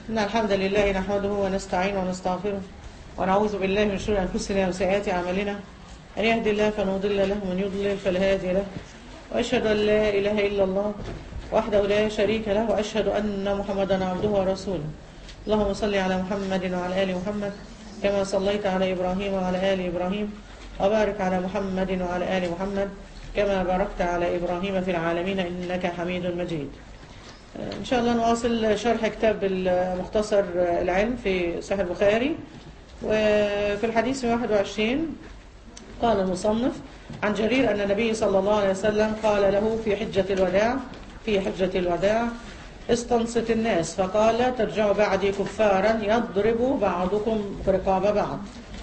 إن الحمد لله نحمده ونستعينه ونستغفره ونعوذ بالله من شرور أنفسنا وسيئات أعمالنا أن يهدي الله فلا مضل له ومن يضلل فلا هادي له وأشهد أن لا إله إلا الله وحده لا شريك له وأشهد أن محمدا عبده ورسوله اللهم صل على محمد وعلى آل محمد كما صليت على إبراهيم وعلى آل إبراهيم وبارك على محمد وعلى آل محمد كما باركت على إبراهيم في العالمين إنك حميد مجيد إن شاء الله نواصل شرح كتاب مختصر العلم في صحيح البخاري وفي الحديث 21 قال المصنف عن جرير أن النبي صلى الله عليه وسلم قال له في حجة الوداع في حجة الوداع استنصت الناس فقال ترجع بعدي كفارا يضرب بعضكم رقاب بعض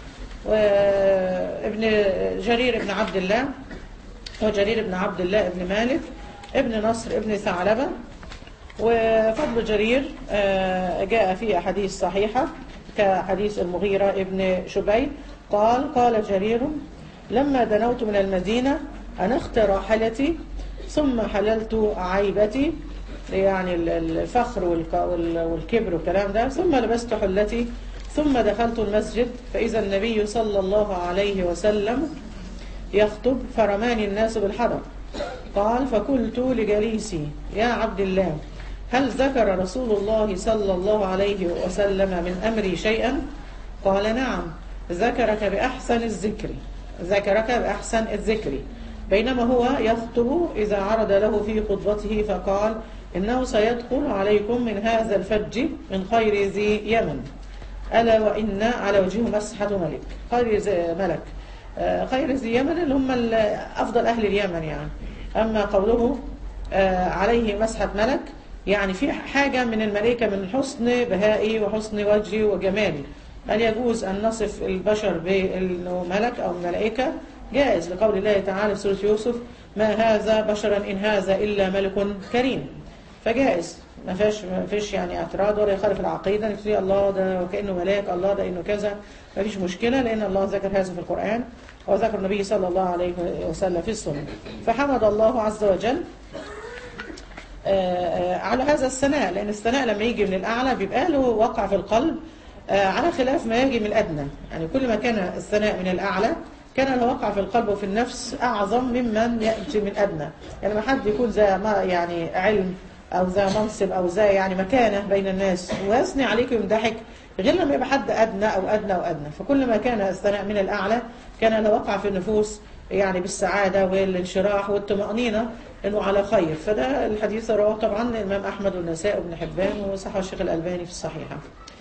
وابن جرير بن عبد الله وجرير بن عبد الله بن مالك ابن نصر ابن ثعلبة وفضل جرير جاء في أحاديث صحيحة كحديث المغيرة ابن شبي قال قال جرير لما دنوت من المدينة أنخت راحلتي ثم حللت عيبتي يعني الفخر والكبر والكلام ده ثم لبست حلتي ثم دخلت المسجد فإذا النبي صلى الله عليه وسلم يخطب فرماني الناس بالحجر قال فقلت لجليسي يا عبد الله هل ذكر رسول الله صلى الله عليه وسلم من أمري شيئا قال نعم ذكرك بأحسن الذكر ذكرك بأحسن الذكر بينما هو يخطب إذا عرض له في خطبته فقال إنه سيدخل عليكم من هذا الفج من خير ذي يمن ألا وإن على وجهه مسحة ملك خير ذي ملك خير ذي يمن اللي هم أفضل أهل اليمن يعني أما قوله عليه مسحة ملك يعني في حاجة من الملائكة من حسن بهائي وحسن وجهي وجمالي هل يجوز أن نصف البشر بأنه ملك أو ملائكة جائز لقول الله تعالى في سورة يوسف ما هذا بشرا إن هذا إلا ملك كريم فجائز ما فيش ما فيش يعني اعتراض ولا يخالف العقيدة نقول الله ده وكأنه ملاك الله ده إنه كذا ما فيش مشكلة لأن الله ذكر هذا في القرآن وذكر النبي صلى الله عليه وسلم في السنة فحمد الله عز وجل على هذا الثناء لأن الثناء لما يجي من الأعلى بيبقى له وقع في القلب على خلاف ما يجي من الأدنى يعني كل ما كان الثناء من الأعلى كان له وقع في القلب وفي النفس أعظم ممن يأتي من أدنى يعني ما حد يكون ذا ما يعني علم أو ذا منصب أو ذا يعني مكانة بين الناس ويثني عليك ويمدحك غير لما يبقى حد أدنى أو أدنى وأدنى فكل ما كان الثناء من الأعلى كان له وقع في النفوس يعني بالسعادة والانشراح والطمأنينة انه على خير فده الحديث رواه طبعا الامام احمد والنساء وابن حبان وصححه الشيخ الالباني في الصحيحه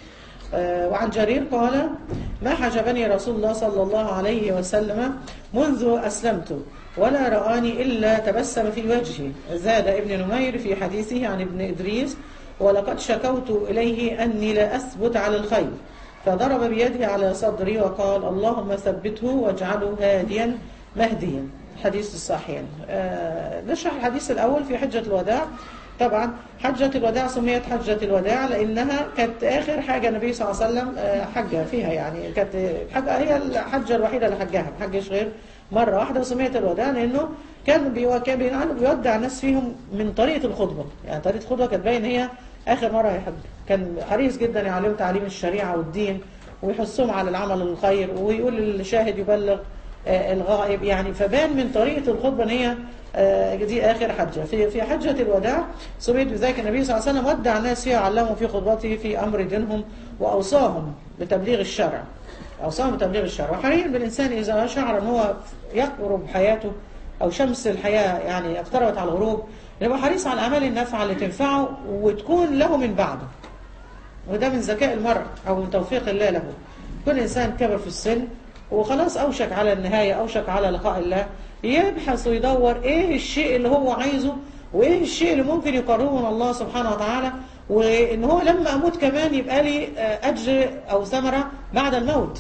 وعن جرير قال ما حجبني رسول الله صلى الله عليه وسلم منذ أسلمت ولا رآني إلا تبسم في وجهي زاد ابن نمير في حديثه عن ابن إدريس ولقد شكوت إليه أني لا أثبت على الخير فضرب بيده على صدري وقال اللهم ثبته واجعله هاديا مهديا حديث الصحيح نشرح الحديث الأول في حجة الوداع طبعا حجة الوداع سميت حجة الوداع لأنها كانت آخر حاجة النبي صلى الله عليه وسلم حجة فيها يعني كانت حجة هي الحجة الوحيدة اللي حجها ما حجش غير مرة واحدة وسميت الوداع لأنه كان بيودع الناس فيهم من طريقة الخطبة يعني طريقة الخطبة كانت باين هي آخر مرة يحج كان حريص جدا يعلم تعليم الشريعة والدين ويحثهم على العمل الخير ويقول للشاهد يبلغ الغائب يعني فبان من طريقة الخطبة ان هي دي آخر حجة في في حجة الوداع سميت بذلك النبي صلى الله عليه وسلم ودع الناس فيها علمهم في خطبته في أمر دينهم وأوصاهم بتبليغ الشرع أوصاهم بتبليغ الشرع وحاليا بالإنسان إذا شعر أن هو يقرب حياته أو شمس الحياة يعني اقتربت على الغروب يبقى حريص على الأعمال النافعة اللي تنفعه وتكون له من بعده وده من ذكاء المرء أو من توفيق الله له كل إنسان كبر في السن وخلاص أوشك على النهاية أوشك على لقاء الله يبحث ويدور إيه الشيء اللي هو عايزه وإيه الشيء اللي ممكن يقربه من الله سبحانه وتعالى وإن هو لما أموت كمان يبقى لي أجر أو ثمرة بعد الموت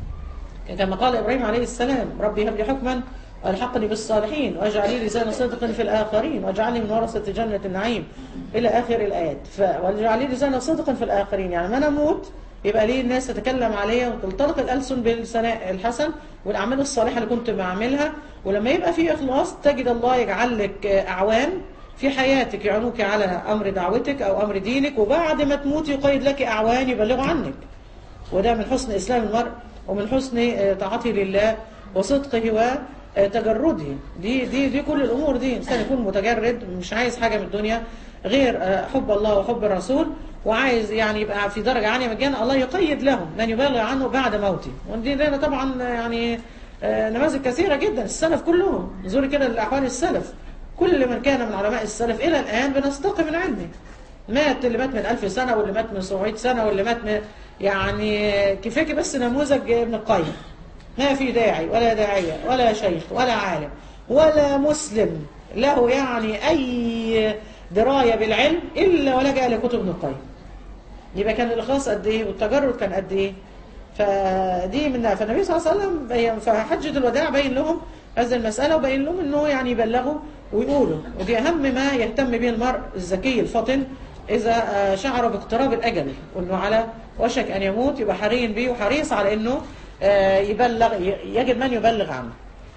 كما قال إبراهيم عليه السلام ربي هب لي حكما والحقني بالصالحين واجعل لي لسان صدق في الآخرين واجعلني من ورثة جنة النعيم إلى آخر الآيات واجعل لي لسان صدق في الآخرين يعني ما نموت يبقى ليه الناس تتكلم عليا وتلتقط الألسن بالثناء الحسن والأعمال الصالحة اللي كنت بعملها ولما يبقى في إخلاص تجد الله يجعل لك أعوان في حياتك يعينوك على أمر دعوتك أو أمر دينك وبعد ما تموت يقيد لك أعوان يبلغوا عنك وده من حسن إسلام المرء ومن حسن طاعته لله وصدقه وتجرده دي دي دي كل الأمور دي إنسان يكون متجرد مش عايز حاجة من الدنيا غير حب الله وحب الرسول وعايز يعني يبقى في درجة عالية من الجنة الله يقيد لهم من يبلغ عنه بعد موته ودي لنا طبعا يعني نماذج كثيرة جدا السلف كلهم زوري كده الأحوال السلف كل من كان من علماء السلف إلى الآن بنستقي من علمه مات اللي مات من ألف سنة واللي مات من 700 سنة واللي مات من يعني كفاكي بس نموذج ابن القيم ما في داعي ولا داعية ولا شيخ ولا عالم ولا مسلم له يعني أي دراية بالعلم إلا ولجأ لكتب ابن القيم يبقى كان الإخلاص قد إيه والتجرد كان قد إيه فدي منها فالنبي صلى الله عليه وسلم بين فحجة الوداع بين لهم هذه المسألة وبين لهم أنه يعني يبلغوا ويقولوا ودي أهم ما يهتم به المرء الذكي الفطن إذا شعر باقتراب الأجل وأنه على وشك أن يموت يبقى حري به وحريص على أنه يبلغ يجب من يبلغ عنه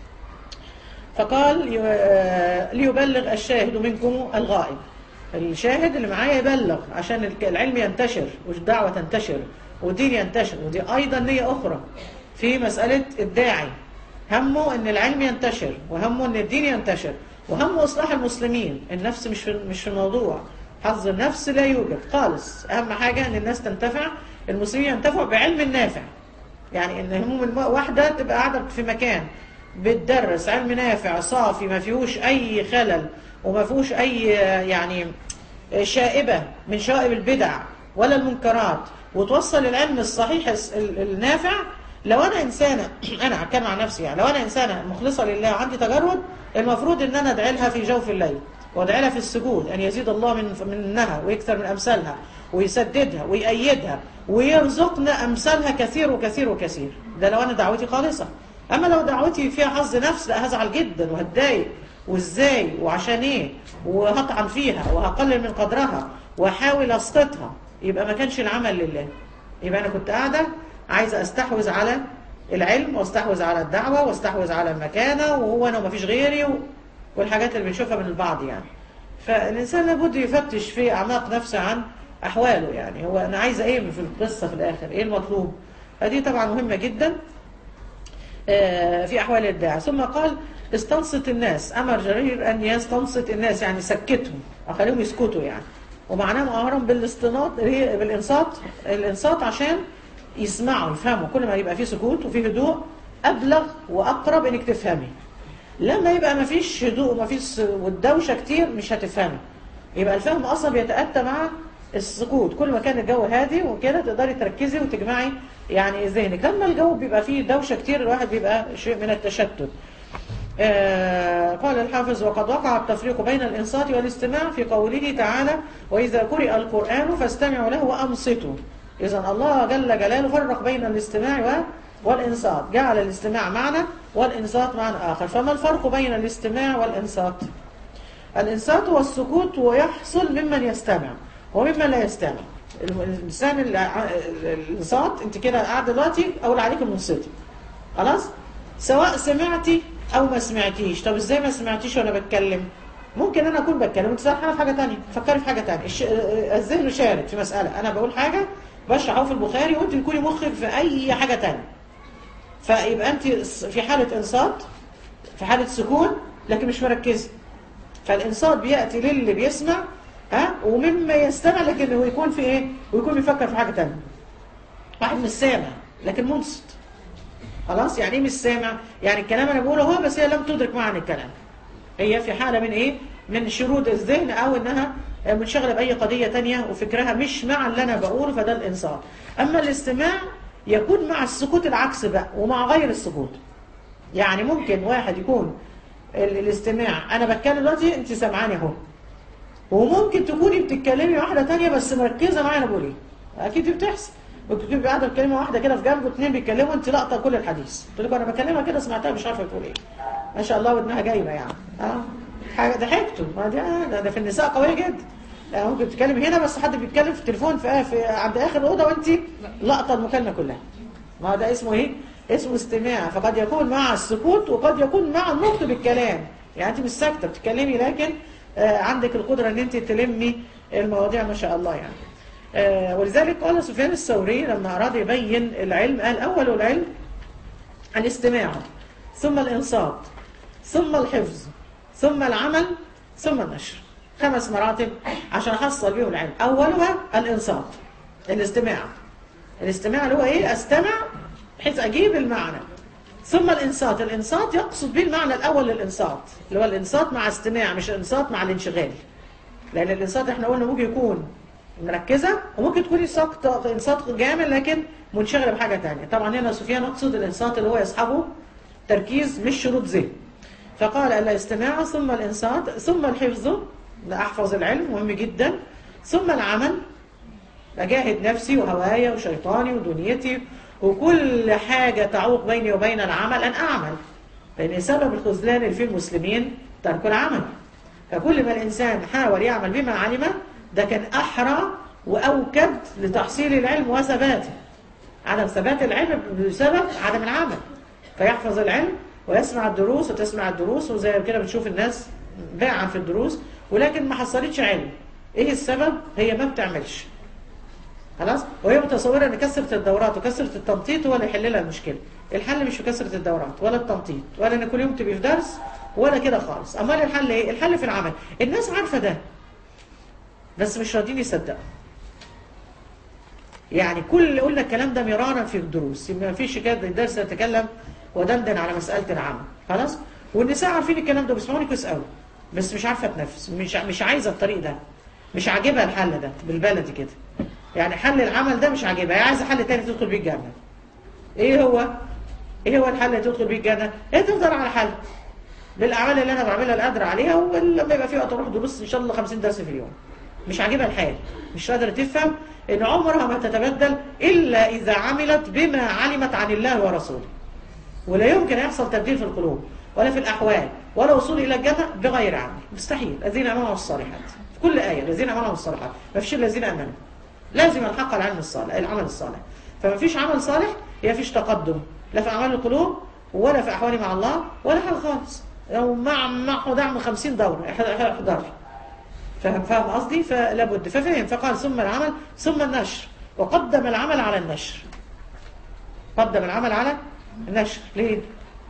فقال ليبلغ الشاهد منكم الغائب الشاهد اللي معايا يبلغ عشان العلم ينتشر والدعوة تنتشر والدين ينتشر ودي أيضا نية أخرى في مسألة الداعي همه أن العلم ينتشر وهمه أن الدين ينتشر وهمه إصلاح المسلمين النفس مش في مش في الموضوع حظ النفس لا يوجد خالص أهم حاجة أن الناس تنتفع المسلمين ينتفعوا بعلم النافع يعني ان هموم واحدة تبقى قاعدة في مكان بتدرس علم نافع صافي ما فيهوش اي خلل وما فيهوش اي يعني شائبة من شائب البدع ولا المنكرات وتوصل العلم الصحيح النافع لو انا انسانة انا كان مع نفسي يعني لو انا انسانة مخلصة لله وعندي تجرد المفروض ان انا ادعي لها في جوف الليل وادعي لها في السجود ان يزيد الله من منها ويكثر من امثالها ويسددها ويأيدها ويرزقنا أمثالها كثير وكثير وكثير ده لو أنا دعوتي خالصة أما لو دعوتي فيها حظ نفس لا هزعل جدا وهتضايق وإزاي وعشان إيه وهطعن فيها وهقلل من قدرها وأحاول أسقطها يبقى ما كانش العمل لله يبقى أنا كنت قاعدة عايزة أستحوذ على العلم واستحوذ على الدعوة واستحوذ على المكانة وهو أنا وما فيش غيري والحاجات اللي بنشوفها من البعض يعني فالإنسان لابد يفتش في أعماق نفسه عن أحواله يعني هو أنا عايز إيه في القصة في الآخر إيه المطلوب هذه طبعا مهمة جدا في أحوال الداعي ثم قال استنصت الناس أمر جرير أن يستنصت الناس يعني سكتهم أخليهم يسكتوا يعني ومعناه مؤمرهم بالاستناط بالإنصات الإنصات عشان يسمعوا يفهموا كل ما يبقى فيه سكوت وفيه هدوء أبلغ وأقرب إنك تفهمي لما يبقى ما فيش هدوء وما فيش والدوشة كتير مش هتفهمي يبقى الفهم أصلا بيتأتى مع السكوت كل ما كان الجو هادي وكده تقدري تركزي وتجمعي يعني ذهنك لما الجو بيبقى فيه دوشة كتير الواحد بيبقى شيء من التشتت آه قال الحافظ وقد وقع التفريق بين الإنصات والاستماع في قوله تعالى وإذا قرئ القرآن فاستمعوا له وأنصتوا إذا الله جل جلاله فرق بين الاستماع والإنصات جعل الاستماع معنى والإنصات معنى آخر فما الفرق بين الاستماع والإنصات الإنصات هو السكوت ويحصل ممن يستمع وممن لا يستمع الإنسان الإنصات أنت كده قاعدة دلوقتي أقول عليك منصتي خلاص سواء سمعتي أو ما سمعتيش طب إزاي ما سمعتيش وأنا بتكلم ممكن أنا أكون بتكلم وأنت سرحانة في حاجة تانية فكري في حاجة تانية الش... الذهن شارد في مسألة أنا بقول حاجة بشرح في البخاري وأنت تكوني مخك في أي حاجة تانية فيبقى أنت في حالة إنصات في حالة سكون لكن مش مركزة فالإنصات بيأتي للي بيسمع ها ومما يستمع لكن هو يكون في ايه ويكون بيفكر في حاجه ثانيه واحد مش سامع لكن منصت خلاص يعني ايه مش سامع يعني الكلام انا بقوله هو بس هي لم تدرك معنى الكلام هي في حاله من ايه من شرود الذهن او انها منشغله باي قضيه ثانيه وفكرها مش مع اللي انا بقوله فده الانصات اما الاستماع يكون مع السكوت العكس بقى ومع غير السكوت يعني ممكن واحد يكون الاستماع انا بتكلم دلوقتي انت سامعاني اهو وممكن تكوني بتتكلمي واحده تانية بس مركزه معايا انا بقول ايه اكيد دي بتحصل ممكن تبقي قاعده بتكلمي واحده كده في جنب واثنين بيتكلموا انت لقطه كل الحديث قلت لكم انا بكلمها كده سمعتها مش عارفه بتقول ايه ما شاء الله ودنها جايبه يعني اه حاجه ضحكتوا ما دي آه ده في النساء قويه جدا لا ممكن تتكلمي هنا بس حد بيتكلم في التليفون في, في عند اخر الاوضه وانت لقطه المكالمه كلها ما ده اسمه ايه اسمه استماع فقد يكون مع السكوت وقد يكون مع النطق بالكلام يعني انت مش ساكته بتتكلمي لكن آه، عندك القدرة ان انت تلمي المواضيع ما شاء الله يعني آه، ولذلك قال سفيان الثوري لما أراد يبين العلم قال أول العلم الاستماع ثم الإنصات ثم الحفظ ثم العمل ثم النشر خمس مراتب عشان أحصل بيهم العلم أولها الإنصات الاستماع الاستماع اللي هو إيه أستمع بحيث أجيب المعنى ثم الإنصات الإنصات يقصد به المعنى الأول للإنصات اللي هو الإنصات مع استماع مش الإنصات مع الانشغال لأن الإنصات إحنا قلنا ممكن يكون مركزة وممكن تكوني ساقطة انصات جامد لكن منشغلة بحاجة تانية طبعا هنا سفيان يقصد الانصات اللي هو يصحبه تركيز مش شروط ذهن فقال الاستماع ثم الانصات ثم الحفظ احفظ العلم مهم جدا ثم العمل اجاهد نفسي وهوايا وشيطاني ودنيتي وكل حاجة تعوق بيني وبين العمل ان اعمل لان سبب الخذلان اللي في المسلمين ترك العمل فكل ما الانسان حاول يعمل بما علم ده كان أحرى وأوكد لتحصيل العلم وثباته عدم ثبات العلم بسبب عدم العمل فيحفظ العلم ويسمع الدروس وتسمع الدروس وزي كده بتشوف الناس باعة في الدروس ولكن ما حصلتش علم ايه السبب هي ما بتعملش خلاص وهي متصوره ان كثره الدورات وكثره التنطيط هو اللي يحل لها المشكله الحل مش في كثره الدورات ولا التنطيط ولا ان كل يوم تبقي في درس ولا كده خالص امال الحل ايه الحل في العمل الناس عارفه ده بس مش راضيين يصدقوا يعني كل اللي قلنا الكلام ده مرارا في الدروس ما فيش كده درس نتكلم ودندن على مسألة العمل خلاص والنساء عارفين الكلام ده بيسمعوني كويس قوي بس مش عارفة تنفس مش مش عايزة الطريق ده مش عاجبها الحل ده بالبلدي كده يعني حل العمل ده مش عاجبها هي عايزة حل تاني تدخل بيه الجنة ايه هو ايه هو الحل اللي تدخل بيه الجنة ايه تفضل على حل بالاعمال اللي انا بعملها القادرة عليها ولما يبقى في وقت اروح دروس ان شاء الله 50 درس في اليوم مش عاجبها الحال مش قادرة تفهم ان عمرها ما تتبدل الا اذا عملت بما علمت عن الله ورسوله ولا يمكن يحصل تبديل في القلوب ولا في الاحوال ولا وصول الى الجنه بغير عمل مستحيل الذين امنوا الصالحات في كل ايه الذين امنوا الصالحات ما فيش الذين امنوا لازم الحق العلم الصالح العمل الصالح فما فيش عمل صالح يبقى فيش تقدم لا في اعمال القلوب ولا في احوالي مع الله ولا حاجه خالص لو مع مع دعم 50 دوره احضرها فاهم فاهم قصدي فلا بد ففهم فقال ثم العمل ثم النشر وقدم العمل على النشر قدم العمل على النشر ليه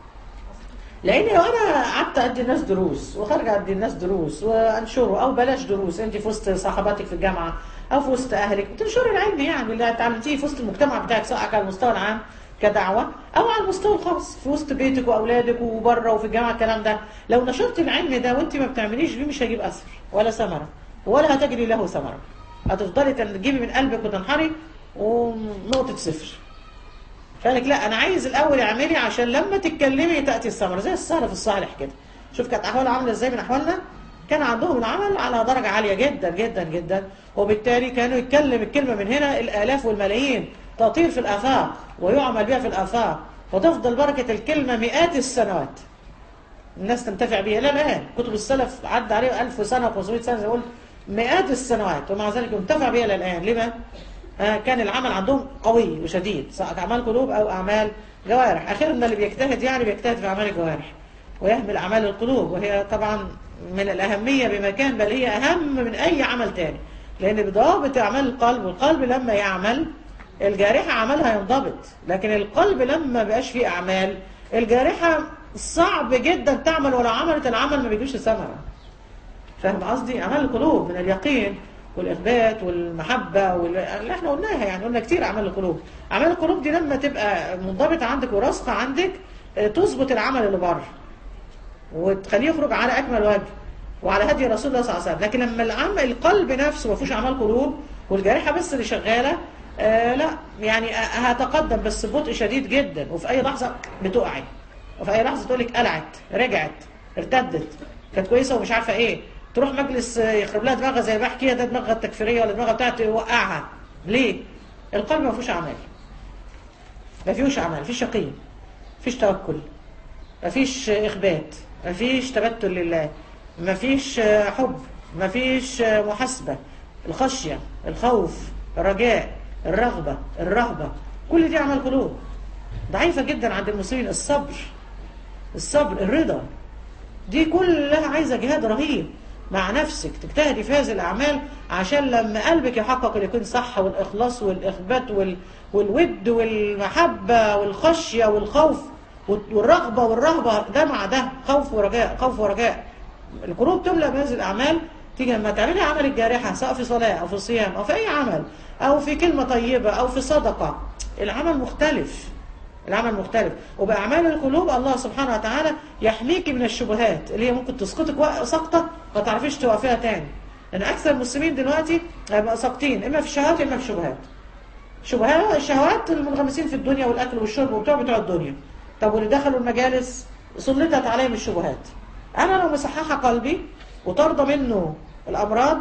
لان لو انا قعدت ادي الناس دروس وخارج ادي الناس دروس وانشره او بلاش دروس انت في وسط صاحباتك في الجامعه او في وسط اهلك بتنشري العلم يعني اللي اتعلمتيه في وسط المجتمع بتاعك سواء على المستوى العام كدعوة أو على المستوى الخاص في وسط بيتك وأولادك وبره وفي الجامعة الكلام ده لو نشرت العلم ده وانت ما بتعمليش بيه مش هيجيب أثر ولا ثمرة ولا هتجري له ثمرة هتفضلي تجيبي من قلبك وتنحري ونقطة صفر فقالك لا أنا عايز الأول اعملي عشان لما تتكلمي تأتي الثمرة زي السهرة في الصالح كده شوف كانت أحوالها عاملة إزاي من أحوالنا كان عندهم العمل على درجة عالية جدا جدا جدا وبالتالي كانوا يتكلم الكلمة من هنا الآلاف والملايين تطير في الآفاق ويعمل بها في الآفاق وتفضل بركة الكلمة مئات السنوات الناس تنتفع بها لا الآن كتب السلف عدى عليه ألف سنة و500 سنة زي ما قلت مئات السنوات ومع ذلك ينتفع بها الآن لما؟ آه كان العمل عندهم قوي وشديد سواء أعمال قلوب أو أعمال جوارح أخيرا اللي بيجتهد يعني بيجتهد في أعمال الجوارح ويهمل أعمال القلوب وهي طبعا من الأهمية بمكان بل هي أهم من أي عمل تاني لأن بضوابط أعمال القلب والقلب لما يعمل الجارحة عملها ينضبط لكن القلب لما بقاش فيه أعمال الجارحة صعب جدا تعمل ولو عملت العمل ما بيجيش ثمرة فاهم قصدي أعمال القلوب من اليقين والإثبات والمحبة واللي احنا قلناها يعني قلنا كتير أعمال القلوب أعمال القلوب دي لما تبقى منضبطة عندك وراسخة عندك تظبط العمل اللي بره وتخليه يخرج على أكمل وجه وعلى هدي رسول الله صلى الله عليه وسلم لكن لما العمل القلب نفسه ما فيهوش أعمال قلوب والجارحة بس اللي شغالة آه لا يعني هتقدم بس ببطء شديد جدا وفي اي لحظه بتقعي وفي اي لحظه تقول لك قلعت رجعت ارتدت كانت كويسه ومش عارفه ايه تروح مجلس يخرب لها دماغها زي ما بحكيها ده دماغها التكفيريه ولا دماغها بتاعت يوقعها ليه؟ القلب ما فيهوش اعمال ما فيهوش اعمال فيش يقين فيش توكل ما فيش اخبات ما فيش تبتل لله ما فيش حب ما فيش محاسبه الخشيه الخوف الرجاء الرغبة الرهبة كل دي أعمال قلوب ضعيفة جدا عند المسلمين الصبر الصبر الرضا دي كلها عايزة جهاد رهيب مع نفسك تجتهدي في هذه الأعمال عشان لما قلبك يحقق اليقين صح والإخلاص والإخبات وال... والود والمحبة والخشية والخوف والرغبة والرهبة ده مع ده خوف ورجاء خوف ورجاء القلوب تملأ بهذه الأعمال تيجي لما تعملي عمل الجارحة سواء في صلاة أو في صيام أو في أي عمل أو في كلمة طيبة أو في صدقة العمل مختلف العمل مختلف وبأعمال القلوب الله سبحانه وتعالى يحميك من الشبهات اللي هي ممكن تسقطك سقطة ما تعرفيش توقفيها تاني لأن أكثر المسلمين دلوقتي هيبقوا ساقطين إما في الشهوات إما في الشبهات شبهات الشهوات المنغمسين في الدنيا والأكل والشرب وبتوع بتوع الدنيا طب واللي دخلوا المجالس سلطت عليهم الشبهات أنا لو مصححة قلبي وطاردة منه الأمراض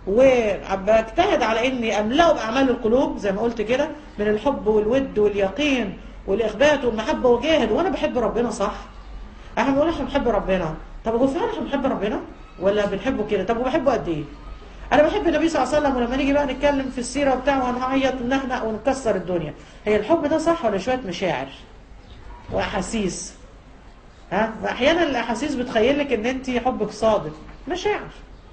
وبجتهد على إني أملأه بأعمال القلوب زي ما قلت كده من الحب والود واليقين والإخبات والمحبة وجاهد وأنا بحب ربنا صح احنا بنقول احنا بنحب ربنا طب هو فعلا احنا بنحب ربنا ولا بنحبه كده طب وبحبه قد ايه انا بحب النبي صلى الله عليه وسلم ولما نيجي بقى نتكلم في السيره وبتاع وهنعيط ونهنأ ونكسر الدنيا هي الحب ده صح ولا شويه مشاعر واحاسيس ها واحيانا الاحاسيس بتخيل لك ان انت حبك صادق مشاعر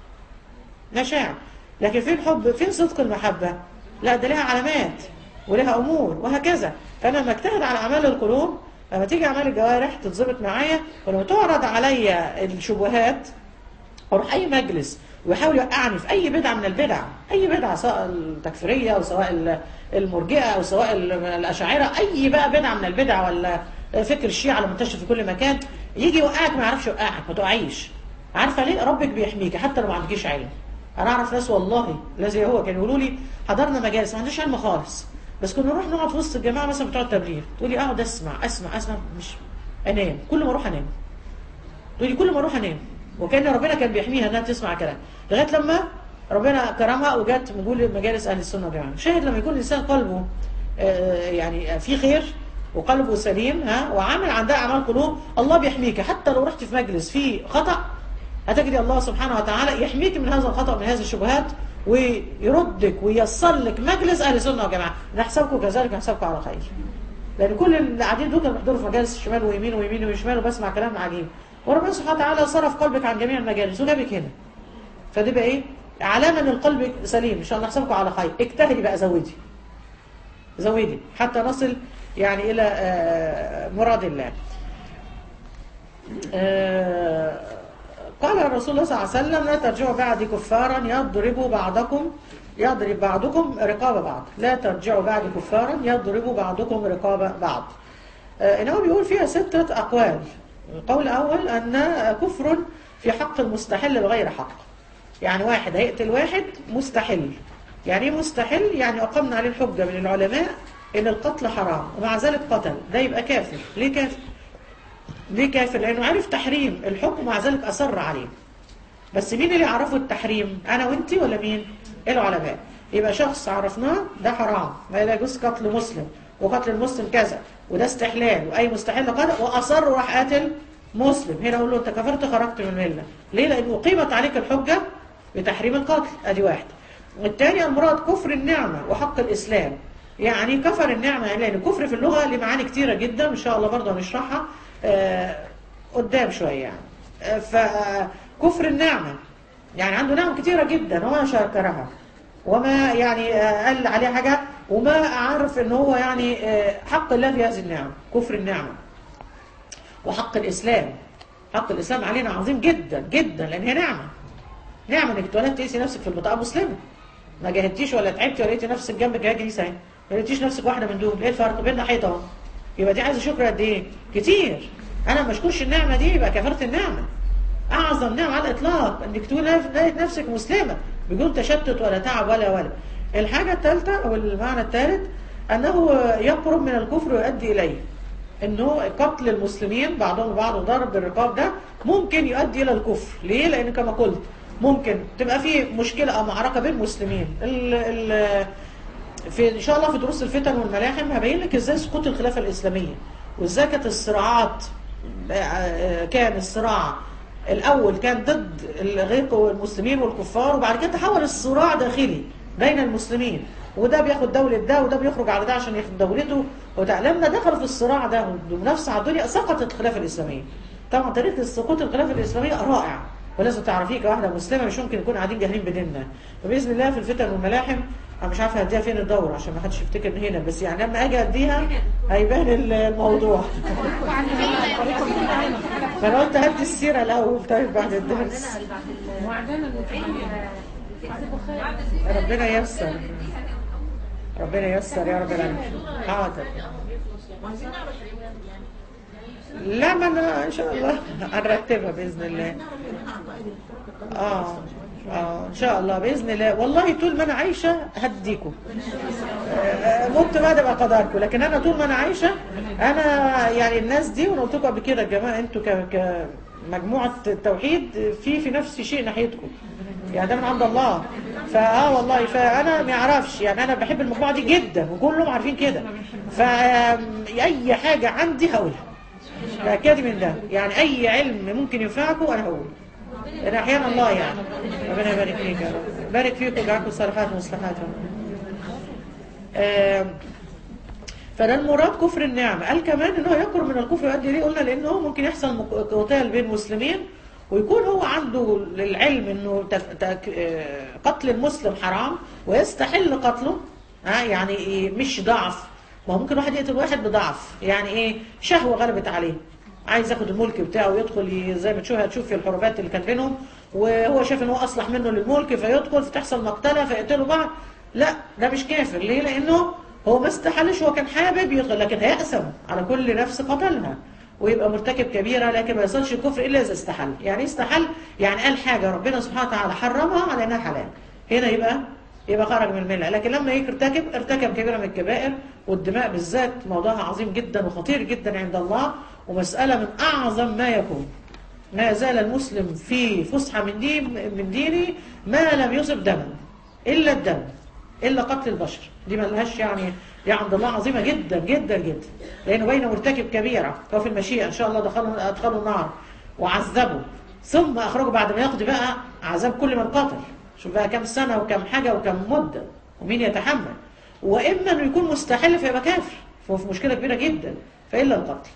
مشاعر لكن فين حب فين صدق المحبه لا ده لها علامات ولها امور وهكذا فانا لما اجتهد على اعمال القلوب لما تيجي اعمال الجوارح تتظبط معايا ولما تعرض عليا الشبهات اروح اي مجلس ويحاول يوقعني في اي بدعه من البدع اي بدعه سواء التكفيريه او سواء المرجئه او سواء الاشاعره اي بقى بدعه من البدع ولا فكر الشيعه اللي منتشر في كل مكان يجي يوقعك ما يعرفش يوقعك ما تقعيش عارفه ليه ربك بيحميك حتى لو ما عندكيش علم انا اعرف ناس والله الذي هو كانوا يقولوا لي حضرنا مجالس ما عندناش علم خالص بس كنا نروح نقعد في وسط الجماعه مثلا بتوع التبليغ تقولي اقعد اسمع اسمع اسمع مش انام كل ما اروح انام تقولي كل ما اروح انام وكان ربنا كان بيحميها انها تسمع كلام لغايه لما ربنا كرمها وجت نقول مجالس اهل السنه والجماعه شاهد لما يكون الانسان قلبه يعني في خير وقلبه سليم ها وعامل عندها اعمال قلوب الله بيحميك حتى لو رحت في مجلس فيه خطا هتجري الله سبحانه وتعالى يحميك من هذا الخطا ومن هذه الشبهات ويردك وييسر لك مجلس اهل السنه والجماعه نحسبكم كذلك نحسبكم على خير لان كل اللي قاعدين دول كانوا بيحضروا في مجالس شمال ويمين ويمين وشمال وبسمع كلام عجيب وربنا سبحانه وتعالى صرف قلبك عن جميع المجالس وجابك هنا فدي بقى ايه علامه ان القلب سليم ان شاء الله نحسبكم على خير اجتهدي بقى زودي زودي حتى نصل يعني الى مراد الله قال الرسول الله صلى الله عليه وسلم لا ترجعوا بعد كفارا يضرب بعضكم يضرب بعضكم رقاب بعض لا ترجعوا بعد كفارا يضرب بعضكم رقاب بعض إنه بيقول فيها ستة أقوال القول الأول أن كفر في حق المستحل بغير حق يعني واحد هيقتل واحد مستحل يعني ايه مستحل يعني أقمنا عليه الحجة من العلماء إن القتل حرام ومع ذلك قتل ده يبقى كافر ليه كافر ليه كافر لأنه عرف تحريم الحكم ومع ذلك أصر عليه بس مين اللي عرفه التحريم أنا وإنتي ولا مين العلماء يبقى شخص عرفناه ده حرام ما لا يجوز قتل مسلم وقتل المسلم كذا وده استحلال واي مستحل قتل واصر وراح قاتل مسلم هنا اقول له انت كفرت خرجت من المله ليه لانه اقيمت عليك الحجه بتحريم القتل ادي واحد والثاني المراد كفر النعمه وحق الاسلام يعني كفر النعمه يعني لان الكفر في اللغه له معاني كتيره جدا ان شاء الله برضه هنشرحها آه قدام شويه يعني آه فكفر النعمه يعني عنده نعم كتيره جدا وما شكرها وما يعني آه قال عليها حاجه وما عارف ان هو يعني حق الله في هذه النعم كفر النعمة وحق الإسلام حق الإسلام علينا عظيم جدا جدا لأن هي نعمة نعمة انك اتولدت تقيسي نفسك في البطاقة مسلمة ما جاهدتيش ولا تعبتي ولا لقيتي نفسك جنبك يا جيسة اهي ما لقيتيش نفسك واحدة من دول ايه الفرق بيننا حيطة اهو يبقى دي عايزة شكر قد ايه كتير انا ما اشكرش النعمة دي يبقى كفرت النعمة اعظم نعمة على الاطلاق انك تكون لقيت نفسك مسلمة بدون تشتت ولا تعب ولا ولا الحاجة الثالثة أو المعنى الثالث أنه يقرب من الكفر ويؤدي إليه أنه قتل المسلمين بعضهم بعض وضرب الرقاب ده ممكن يؤدي إلى الكفر ليه؟ لأن كما قلت ممكن تبقى في مشكلة أو معركة بين مسلمين ال ال في إن شاء الله في دروس الفتن والملاحم هبين لك إزاي سقوط الخلافة الإسلامية وإزاي كانت الصراعات كان الصراع الأول كان ضد الغيق والمسلمين والكفار وبعد كده تحول الصراع داخلي بين المسلمين وده بياخد دولة ده وده بيخرج على ده عشان ياخد دولته وتعلمنا دخلوا في الصراع ده ومنافسة على الدنيا سقطت الخلافة الإسلامية طبعا تاريخ سقوط الخلافة الإسلامية رائع ولازم تعرفيه كواحده مسلمه مش ممكن نكون قاعدين جاهلين بديننا فباذن الله في الفتن والملاحم انا مش عارفه هديها فين الدوره عشان ما حدش يفتكر ان هنا بس يعني لما اجي اديها هيبان الموضوع فانا قلت هدي السيره الاول طيب بعد الدرس ربنا ييسر ربنا ييسر يا رب العالمين حاضر لا ما انا ان شاء الله هنرتبها باذن الله اه اه ان شاء الله باذن الله والله طول ما انا عايشه هديكم آه، مت بعد بقى قدركم لكن انا طول ما انا عايشه انا يعني الناس دي وانا قلت لكم قبل كده يا جماعه انتوا ك كمجموعه التوحيد في في نفس شيء ناحيتكم يعني ده من عند الله فاه والله فانا ما اعرفش يعني انا بحب المجموعه دي جدا وكلهم عارفين كده فاي حاجه عندي هقولها تأكدي من ده يعني أي علم ممكن ينفعكم أنا هقول لأن أحيانا الله يعني ربنا يبارك فيك يا رب بارك فيكم وجعلكم صالحات ومصلحات يا رب آه، فده المراد كفر النعمة قال كمان انه يكفر من الكفر يؤدي ليه قلنا لانه ممكن يحصل مق- قتال بين مسلمين ويكون هو عنده العلم انه تك- تك- آه، قتل المسلم حرام ويستحل قتله ها يعني إيه، مش ضعف ما هو ممكن واحد يقتل واحد بضعف يعني ايه شهوة غلبت عليه عايز ياخد الملك بتاعه ويدخل ي- زي ما تشوف هتشوف في الحروبات اللي كانت بينهم وهو شايف ان هو اصلح منه للملك فيدخل فتحصل مقتله فيقتلوا بعض لا ده مش كافر ليه لانه هو ما استحلش هو كان حابب يدخل لكن هيقسم على كل نفس قتلها ويبقى مرتكب كبيرة لكن ما يصلش الكفر إلا إذا استحل يعني إيه استحل يعني قال حاجة ربنا سبحانه وتعالى حرمها على إنها حلال هنا يبقى يبقى خرج من الملة لكن لما يرتكب ارتكب كبيرة من الكبائر والدماء بالذات موضوعها عظيم جدا وخطير جدا عند الله ومسألة من أعظم ما يكون ما زال المسلم في فسحة من دين من دينه ما لم يصب دما إلا الدم إلا قتل البشر دي ما لهاش يعني دي عند الله عظيمة جدا جدا جدا لأنه بين مرتكب كبيرة هو في المشيئة إن شاء الله دخلوا أدخلوا النار وعذبوا ثم أخرجوا بعد ما يقضي بقى عذاب كل من قتل شوف بقى كم سنة وكم حاجة وكم مدة ومين يتحمل وإما أنه يكون مستحل فيبقى كافر فهو في مشكلة كبيرة جدا فإلا القتل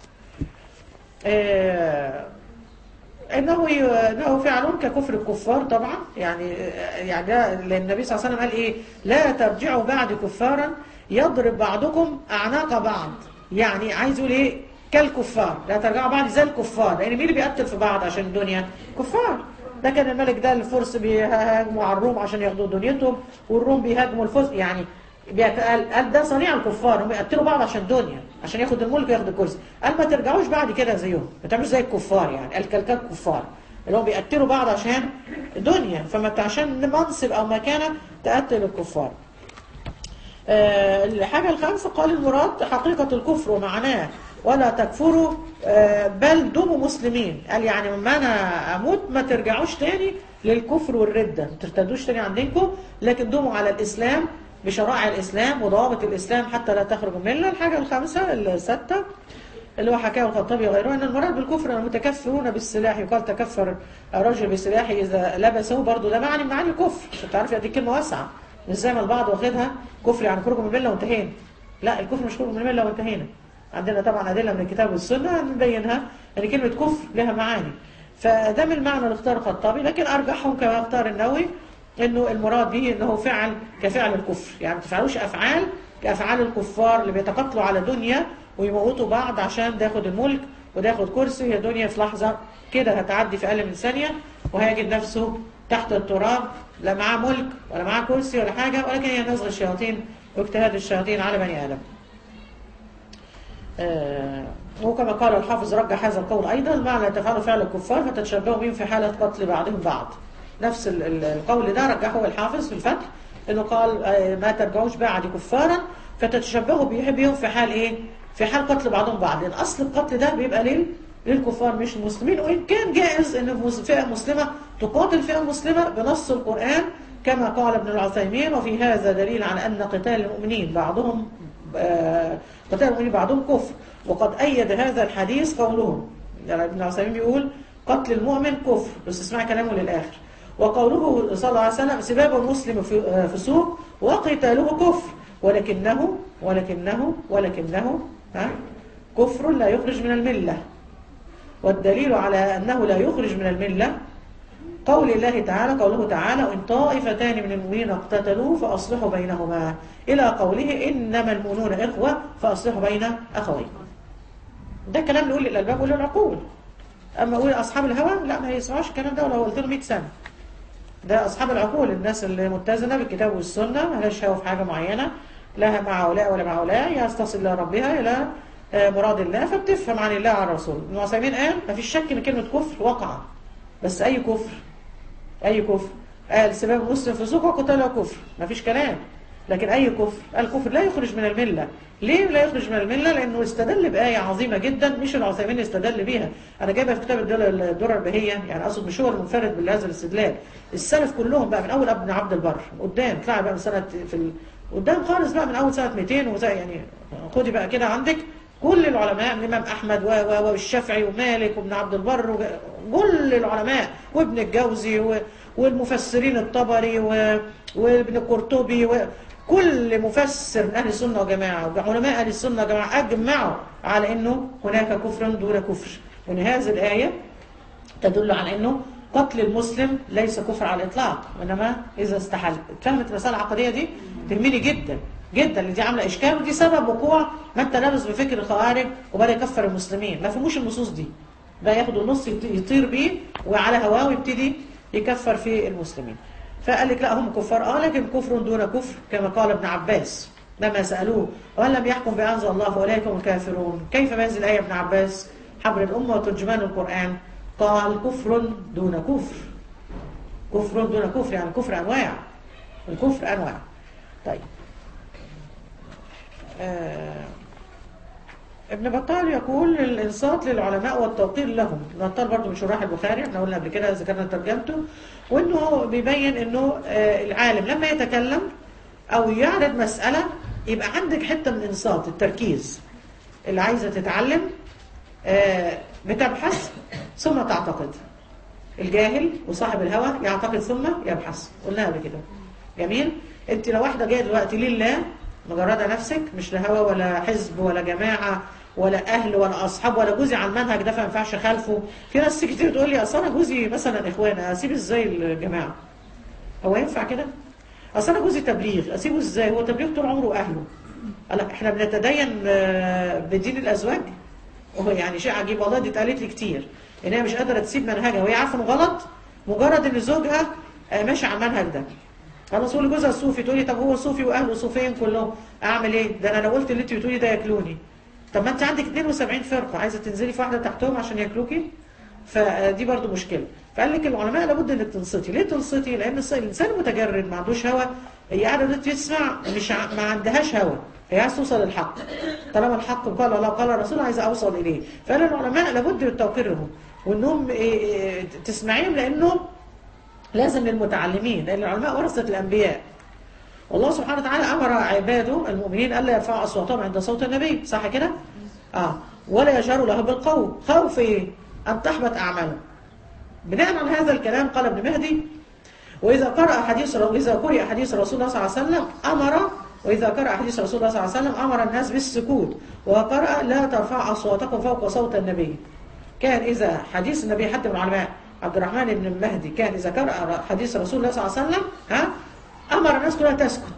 آه انه ي- انه فعل ككفر الكفار طبعا يعني يعني ده لان النبي صلى الله عليه وسلم قال ايه لا ترجعوا بعد كفارا يضرب بعضكم اعناق بعض يعني عايز يقول ايه كالكفار لا ترجعوا بعد زي الكفار لان مين اللي بيقتل في بعض عشان الدنيا كفار ده كان الملك ده الفرس بيهاجموا على الروم عشان ياخدوا دنيتهم والروم بيهاجموا الفرس يعني بيت- قال قال ده صنيع الكفار هم يقتلوا بعض عشان دنيا عشان ياخد الملك وياخد الكرسي قال ما ترجعوش بعد كده زيهم ما تعملوش زي الكفار يعني قال كالكال كفار اللي هم بيقتلوا بعض عشان دنيا فما انت عشان منصب او مكانه تقتل الكفار آه، الحاجة الخامسة قال المراد حقيقة الكفر ومعناه ولا تكفروا آه، بل دموا مسلمين قال يعني لما انا اموت ما ترجعوش تاني للكفر والردة ما ترتدوش تاني عن دينكم لكن دموا على الاسلام بشرائع الاسلام وضوابط الاسلام حتى لا تخرجوا منه الحاجة الخامسة الستة اللي هو حكاه الخطابي وغيره ان المراد بالكفر المتكفرون بالسلاح يقال تكفر الرجل بسلاحه اذا لبسه برضه ده معنى من معاني الكفر عشان تعرفي دي كلمه واسعه مش زي ما البعض واخدها كفر يعني خروج من المله وانتهينا لا الكفر مش خروج من المله وانتهينا عندنا طبعا ادله من الكتاب والسنه نبينها ان كلمه كفر لها معاني فده من المعنى اللي اختار الخطابي لكن ارجحهم كما اختار النووي انه المراد به انه فعل كفعل الكفر يعني ما تفعلوش افعال كافعال الكفار اللي بيتقاتلوا على دنيا ويموتوا بعض عشان ده ياخد الملك وده ياخد كرسي هي دنيا في لحظه كده هتعدي في اقل من ثانيه وهيجد نفسه تحت التراب لا معاه ملك ولا معاه كرسي ولا حاجه ولكن هي نزغ الشياطين واجتهاد الشياطين على بني ادم. آه، وكما قال الحافظ رجح هذا القول ايضا معنى تفعل فعل الكفار فتتشبهوا بهم في حاله قتل بعضهم بعض. نفس ال- ال- القول ده رجحه الحافظ في الفتح انه قال آه، ما ترجعوش بعد كفارا فتتشبهوا به- بهم في حال ايه؟ في حال قتل بعضهم بعض، لان اصل القتل ده بيبقى لل للكفار مش المسلمين وان كان جائز ان مس- فئه مسلمه تقاتل فئه مسلمه بنص القران كما قال ابن العثيمين وفي هذا دليل على ان قتال المؤمنين بعضهم آه، قتال المؤمنين بعضهم كفر وقد ايد هذا الحديث قولهم يعني ابن العثيمين بيقول قتل المؤمن كفر بس اسمع كلامه للاخر وقوله صلى الله عليه وسلم سباب المسلم في- آه، فسوق وقتاله كفر ولكنه ولكنه ولكنه ها كفر لا يخرج من المله والدليل على أنه لا يخرج من الملة قول الله تعالى قوله تعالى وإن طائفتان من المؤمنين اقتتلوا فأصلحوا بينهما إلى قوله إنما المؤمنون إخوة فأصلحوا بين أخوين ده كلام نقول للألباب وللعقول أما أقول أصحاب الهوى لا ما يسمعوش الكلام ده ولو قلت له 100 سنة ده أصحاب العقول الناس اللي متزنة بالكتاب والسنة مالهاش هوى في حاجة معينة لها مع هؤلاء ولا مع هؤلاء يا تصل إلى ربها إلى مراد الله فبتفهم عن الله عن الرسول ابن عثيمين قال ما فيش شك ان كلمة كفر وقع بس أي كفر أي كفر قال سباب مسلم فسوق وقتله كفر ما فيش كلام لكن أي كفر الكفر لا يخرج من الملة ليه لا يخرج من الملة لأنه استدل بآية عظيمة جدا مش العثيمين استدل بيها أنا جايبها في كتاب الدرر البهية يعني أقصد مش هو المنفرد بهذا الاستدلال السلف كلهم بقى من أول ابن عبد البر قدام طلع بقى من سنة في ال... قدام خالص بقى من أول سنة 200 وزي يعني خدي بقى كده عندك كل العلماء من الإمام أحمد والشافعي ومالك وابن عبد البر كل العلماء وابن الجوزي والمفسرين الطبري وابن القرطبي كل مفسر من أهل السنة وجماعة وعلماء أهل السنة وجماعة أجمعوا على أنه هناك كفر دون كفر وأن هذه الآية تدل على أنه قتل المسلم ليس كفر على الإطلاق وإنما إذا استحل فهمت المسألة العقدية دي تهمني جدا جدا اللي دي عامله اشكال ودي سبب وقوع ما انت لابس بفكر الخوارج وبدا يكفر المسلمين ما فهموش النصوص دي ده ياخد النص يطير بيه وعلى هواه ويبتدي يكفر في المسلمين فقال لك لا هم كفار اه لكن كفر دون كفر كما قال ابن عباس لما سالوه وهل لم يحكم بانزل الله فاولئك هم الكافرون كيف بهذه الايه ابن عباس حبر الامه وترجمان القران قال كفر دون كفر كفر دون كفر يعني كفر انواع الكفر انواع طيب آه ابن بطال يقول الانصات للعلماء والتوقير لهم ابن بطال برضه من شراح البخاري احنا قلنا قبل كده ذكرنا ترجمته وانه بيبين انه آه العالم لما يتكلم او يعرض مسألة يبقى عندك حتة من الانصات التركيز اللي عايزة تتعلم آه بتبحث ثم تعتقد الجاهل وصاحب الهوى يعتقد ثم يبحث قلناها قبل كده جميل انت لو واحدة جاية دلوقتي لله مجردة نفسك مش لا هوى ولا حزب ولا جماعة ولا أهل ولا أصحاب ولا جوزي على المنهج ده فما ينفعش خالفه في ناس كتير تقول لي أصل أنا جوزي مثلا إخوان أسيب إزاي الجماعة هو ينفع كده؟ أصل أنا جوزي تبليغ أسيبه إزاي؟ هو تبليغ طول عمره أهله قال إحنا بنتدين بدين الأزواج وهو يعني شيء عجيب والله دي اتقالت لي كتير إن هي مش قادرة تسيب منهجها وهي عارفة إنه غلط مجرد إن زوجها ماشي على المنهج ده خلاص قول جوزها صوفي تقولي طب هو صوفي واهله صوفيين كلهم اعمل ايه ده انا لو قلت اللي انت بتقولي ده ياكلوني طب ما انت عندك 72 فرقه عايزه تنزلي في واحده تحتهم عشان ياكلوكي فدي برضو مشكله فقال لك العلماء لابد انك تنصتي ليه تنصتي لان الانسان المتجرد ما عندوش هوى هي قاعده تسمع مش ع... ما عندهاش هوى هي عايزه توصل للحق طالما الحق قال الله قال الرسول عايزه اوصل اليه فقال العلماء لابد من توقيرهم وانهم إيه تسمعيهم لانهم لازم للمتعلمين لأن العلماء ورثة الأنبياء والله سبحانه وتعالى أمر عباده المؤمنين ألا يرفعوا أصواتهم عند صوت النبي صح كده؟ آه ولا يجهروا له بالقول خوف إيه؟ أن تحبط أعمالهم بناء على هذا الكلام قال ابن مهدي وإذا قرأ حديث وإذا قرأ حديث رسول الله صلى الله عليه وسلم أمر وإذا قرأ حديث رسول الله صلى الله عليه وسلم أمر الناس بالسكوت وقرأ لا ترفع أصواتكم فوق صوت النبي كان إذا حديث النبي حتى من العلماء عبد الرحمن بن المهدي كان إذا قرأ حديث رسول الله صلى الله عليه وسلم ها أمر الناس كلها تسكت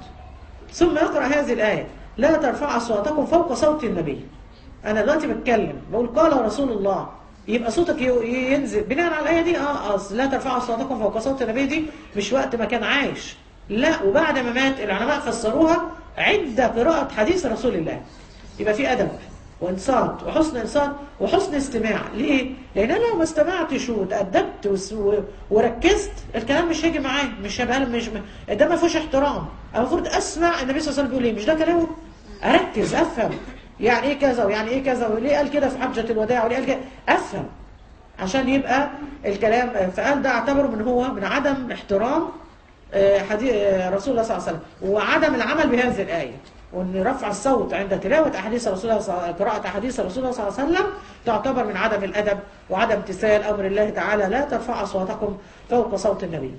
ثم يقرأ هذه الآية لا ترفع أصواتكم فوق صوت النبي أنا دلوقتي بتكلم بقول قال رسول الله يبقى صوتك ينزل بناء على الآية دي اه أصل لا ترفع أصواتكم فوق صوت النبي دي مش وقت ما كان عايش لا وبعد ما مات العلماء فسروها عند قراءة حديث رسول الله يبقى في أدب وانصات وحسن انصات وحسن استماع ليه؟ لان انا لو ما استمعتش وتأدبت وركزت الكلام مش هيجي معايا مش هيبقى مش ده ما فيهوش احترام المفروض اسمع النبي صلى الله عليه وسلم بيقول ايه مش ده كلامه اركز افهم يعني ايه كذا ويعني ايه كذا وليه قال كده في حجة الوداع وليه قال كده افهم عشان يبقى الكلام فقال ده اعتبره من هو من عدم احترام حديث رسول الله صلى الله عليه وسلم وعدم العمل بهذه الآية وان رفع الصوت عند تلاوة أحاديث رسول الله صلى قراءة أحاديث رسول الله صلى الله عليه وسلم تعتبر من عدم الأدب وعدم امتثال أمر الله تعالى لا ترفع أصواتكم فوق صوت النبي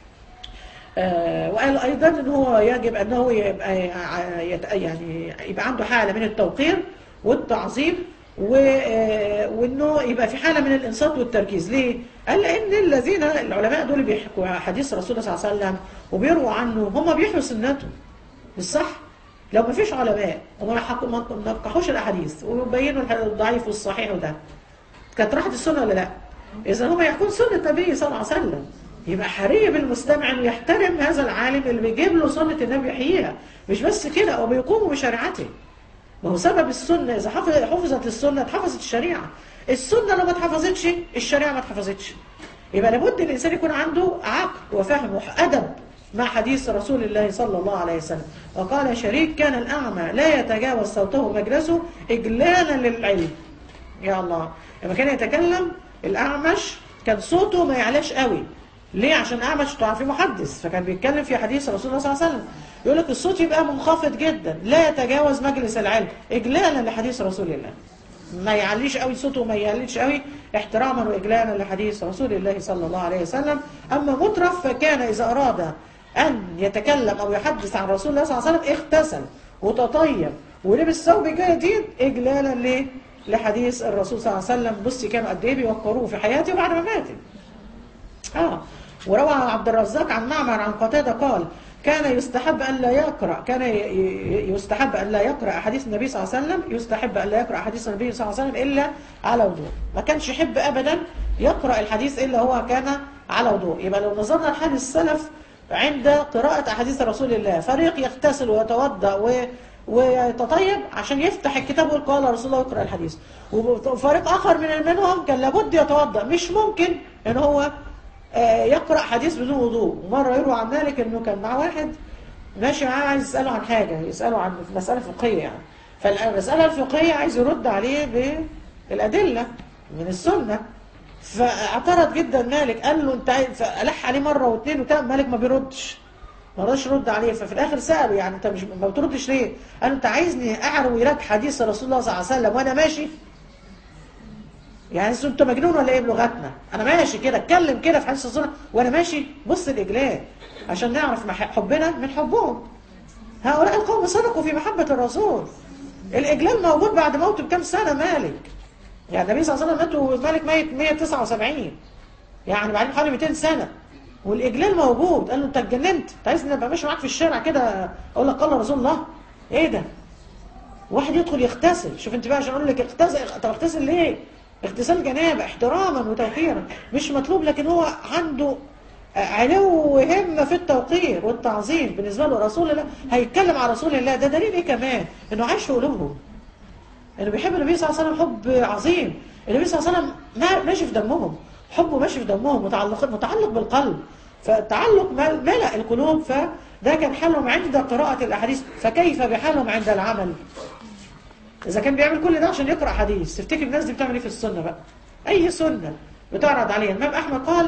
آه وقال أيضا أن هو يجب أنه يبقى يعني يبقى عنده حالة من التوقير والتعظيم و... آه، وانه يبقى في حاله من الانصات والتركيز ليه قال لان الذين العلماء دول بيحكوا حديث رسول الله صلى الله عليه وسلم وبيرووا عنه هم بيحيوا سنته بالصح لو ما فيش علماء وما حكوا- ما ما نقحوش الاحاديث ويبينوا الضعيف والصحيح وده كانت راحت السنه ولا لا اذا هم يحكون سنه النبي صلى الله عليه وسلم يبقى حري بالمستمع انه يحترم هذا العالم اللي بيجيب له سنه النبي يحييها مش بس كده وبيقوموا بشريعته ما هو سبب السنة إذا حفظ- حفظت السنة اتحفظت الشريعة السنة لو ما اتحفظتش الشريعة ما اتحفظتش يبقى لابد الإنسان يكون عنده عقل وفهم وأدب مع حديث رسول الله صلى الله عليه وسلم وقال شريك كان الأعمى لا يتجاوز صوته مجلسه إجلالا للعلم يا الله لما كان يتكلم الأعمش كان صوته ما يعلاش قوي ليه عشان أعمش طبعا في محدث فكان بيتكلم في حديث رسول الله صلى الله عليه وسلم يقول لك الصوت يبقى منخفض جدا لا يتجاوز مجلس العلم إجلالا لحديث رسول الله ما يعليش قوي صوته وما يقللش قوي احتراما واجلالا لحديث رسول الله صلى الله عليه وسلم اما مترف فكان اذا اراد ان يتكلم او يحدث عن رسول الله صلى الله عليه وسلم اغتسل وتطيب ولبس ثوب جديد اجلالا ليه لحديث الرسول صلى الله عليه وسلم بصي كانوا قد ايه بيوقروه في حياته وبعد ما مات اه وروى عبد الرزاق عن معمر عن قتادة قال كان يستحب أن لا يقرأ كان ي- ي- يستحب أن لا يقرأ أحاديث النبي صلى الله عليه وسلم يستحب أن لا يقرأ أحاديث النبي صلى الله عليه وسلم إلا على وضوء ما كانش يحب أبدا يقرأ الحديث إلا هو كان على وضوء يبقى لو نظرنا لحال السلف عند قراءة أحاديث رسول الله فريق يغتسل ويتوضأ و ويتطيب عشان يفتح الكتاب ويقول قال رسول الله ويقرأ الحديث وفريق آخر من منهم كان لابد يتوضأ مش ممكن ان هو آه، يقرأ حديث بدون وضوء ومرة يروى عن مالك انه كان مع واحد ماشي معاه عايز يسأله عن حاجة يسأله عن مسألة فقهية يعني فالمسألة الفقهية عايز يرد عليه بالأدلة من السنة فاعترض جدا مالك قال له انت عايز فألح عليه مرة واثنين وتاني مالك ما بيردش ما رضاش يرد عليه ففي الاخر ساله يعني انت مش ما بتردش ليه؟ قال له انت عايزني اعروي لك حديث رسول الله صلى الله عليه وسلم وانا ماشي؟ يعني انت مجنون ولا ايه بلغتنا؟ انا ماشي كده اتكلم كده في حديث رسول الله وانا ماشي بص الاجلال عشان نعرف مح- حبنا من حبهم. هؤلاء القوم صدقوا في محبه الرسول. الاجلال موجود بعد موته بكام سنه مالك. يعني النبي صلى الله عليه وسلم مات ومالك ميت 179 يعني بعدين حوالي 200 سنه والاجلال موجود قال له انت اتجننت انت عايزني ابقى ماشي معاك في الشارع كده اقول لك قال رسول الله ايه ده واحد يدخل يغتسل شوف انت بقى عشان اقول لك اغتسل طب اغتسل ليه اغتسال جنابه احتراما وتوقيرا مش مطلوب لكن هو عنده علو همة في التوقير والتعظيم بالنسبة له رسول الله هيتكلم عن رسول الله ده دليل ايه كمان انه عايش في قلوبهم انه بيحب النبي صلى الله عليه وسلم حب عظيم النبي صلى الله عليه وسلم ما- ماشي في دمهم حبه ماشي في دمهم متعلق متعلق بالقلب فالتعلق مل- ملأ القلوب فده كان حالهم عند قراءة الأحاديث فكيف بحالهم عند العمل إذا كان بيعمل كل ده عشان يقرأ حديث تفتكر الناس دي بتعمل إيه في السنة بقى أي سنة بتعرض عليها الإمام أحمد قال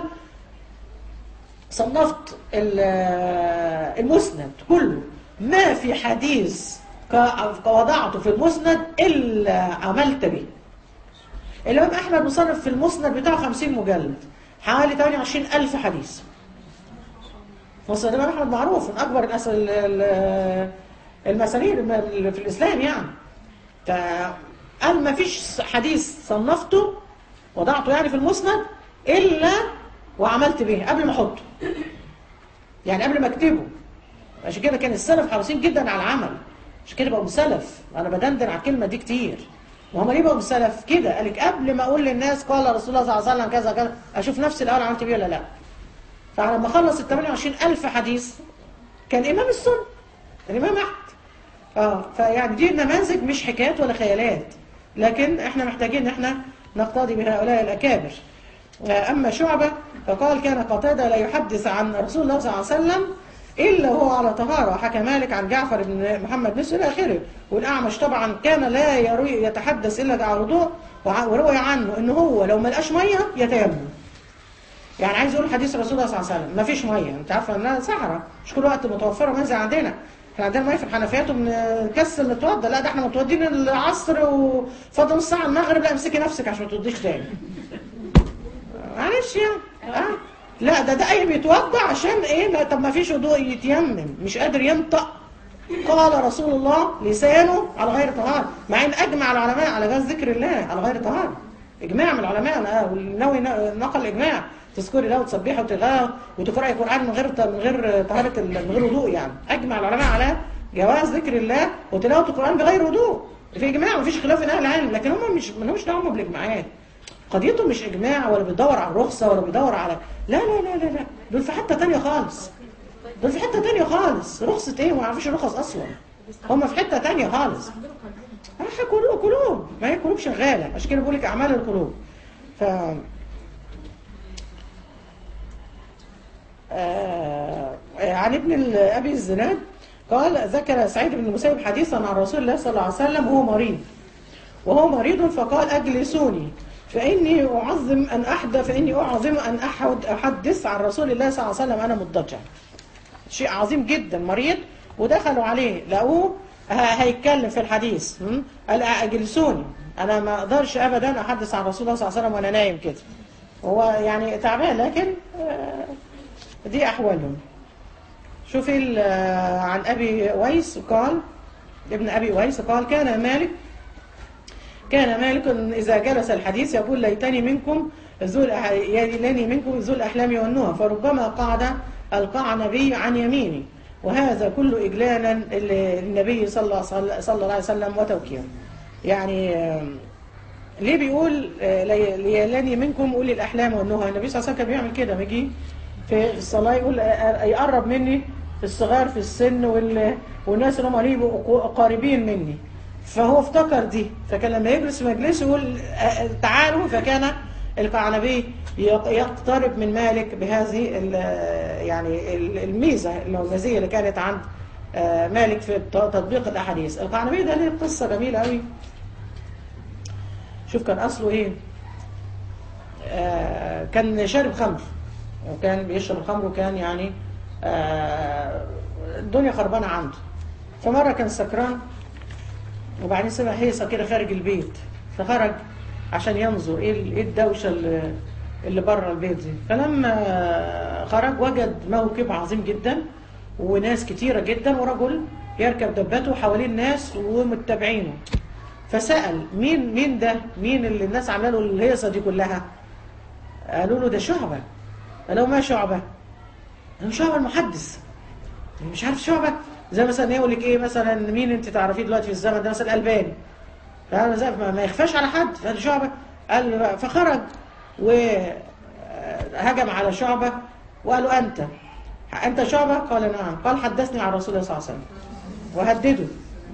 صنفت ال- المسند كله ما في حديث ك- وضعته في المسند إلا عملت به الإمام أحمد مصنف في المسند بتاعه 50 مجلد حوالي 28 ألف حديث مسند الإمام أحمد معروف من أكبر الأس- ال- ال- المسانيد الم- في الإسلام يعني فقال ما فيش حديث صنفته وضعته يعني في المسند إلا وعملت به قبل ما أحطه يعني قبل ما أكتبه عشان كده كان السلف حريصين جدا على العمل عشان كده بقوا سلف انا بدندن على الكلمه دي كتير وهم ليه بقوا سلف كده قال لك قبل ما اقول للناس قال رسول الله صلى الله عليه وسلم كذا كذا اشوف نفسي الاول عملت بيه ولا لا فلما خلص ال 28000 حديث كان امام السنه الامام احمد اه فيعني دي نماذج مش حكايات ولا خيالات لكن احنا محتاجين ان احنا نقتدي بهؤلاء الاكابر آه، اما شعبه فقال كان قتاده لا يحدث عن رسول الله صلى الله عليه وسلم الا هو على طهاره حكى مالك عن جعفر بن محمد نسر الى اخره والاعمش طبعا كان لا يروي يتحدث الا على وضوء وع- وروي عنه ان هو لو ما لقاش ميه يتيمم يعني عايز يقول حديث رسول الله صلى الله عليه وسلم ما فيش ميه انت عارفه انها صحراء مش كل وقت متوفره ميه زي عندنا احنا عندنا ميه في الحنفيات وبنكسل نتوضى لا ده احنا متودين العصر وفاضل نص ساعه المغرب لا امسكي نفسك عشان ما توديش تاني معلش يعني اه لا ده ده اي بيتوضى عشان ايه لا طب ما فيش وضوء يتيمم مش قادر ينطق قال رسول الله لسانه على غير طهارة مع ان اجمع العلماء على جواز ذكر الله على غير طهارة اجماع من العلماء والنووي نقل اجماع تذكري الله وتسبحي وتغاه وتقراي قران من غير من غير طهاره من غير وضوء يعني اجمع العلماء على جواز ذكر الله وتلاوه القران بغير وضوء في اجماع مفيش خلاف من اهل العلم لكن هم مش ما لهمش دعوه بالاجماعات قضيته مش اجماع ولا بيدور على الرخصه ولا بيدور على لا لا لا لا لا دول في حته ثانيه خالص دول في حته ثانيه خالص رخصه ايه ما يعرفوش الرخص اصلا هم في حته ثانيه خالص راح قلوب قلوب ما هي قلوب شغاله عشان كده بقول لك اعمال القلوب ف آه عن ابن ابي الزناد قال ذكر سعيد بن المسيب حديثا عن رسول الله صلى الله عليه وسلم وهو مريض وهو مريض فقال اجلسوني فاني اعظم ان احدث فاني اعظم ان احد احدث عن رسول الله صلى الله عليه وسلم انا مضطجع شيء عظيم جدا مريض ودخلوا عليه لقوه هيتكلم في الحديث قال اجلسوني انا ما اقدرش ابدا احدث عن رسول الله صلى الله عليه وسلم وانا نايم كده هو يعني تعبان لكن دي احوالهم شوفي عن ابي ويس قال ابن ابي ويس قال كان مالك كان مالك اذا جلس الحديث يقول ليتني منكم ذو ليتني منكم ذو الاحلام والنهى فربما قعد القعنبي عن يميني وهذا كله إجلالا للنبي صلى الله, صلى الله عليه وسلم وتوكيلا يعني ليه بيقول ليلاني منكم أولي الأحلام والنهى النبي صلى الله عليه وسلم كان بيعمل كده بيجي في الصلاة يقول يقرب مني الصغار في السن والناس اللي هم قريبوا قريبين مني فهو افتكر دي فكان لما يجلس في مجلسه يقول تعالوا فكان القعنبي يقترب من مالك بهذه يعني الميزة الميزية اللي كانت عند مالك في تطبيق الأحاديث القعنبي ده ليه قصة جميلة قوي شوف كان أصله إيه كان شارب خمر وكان بيشرب الخمر وكان يعني الدنيا خربانة عنده فمرة كان سكران وبعدين سمع هيصة كده خارج البيت فخرج عشان ينظر ايه الدوشه اللي, اللي بره البيت دي فلما خرج وجد موكب عظيم جدا وناس كتيره جدا ورجل يركب دبته حوالين ناس ومتابعينه فسال مين مين ده مين اللي الناس عامله له الهيصه دي كلها قالوا له ده شعبه قالوا ما شعبه قالوا شعبه المحدث مش عارف شعبه زي مثلا يقول لك ايه مثلا مين انت تعرفيه دلوقتي في الزمن ده مثلا الالباني ما يخفاش على حد فالشعبة قال فخرج وهجم على شعبة وقال له أنت أنت شعبة قال نعم قال حدثني عن رسول الله صلى الله عليه وسلم وهدده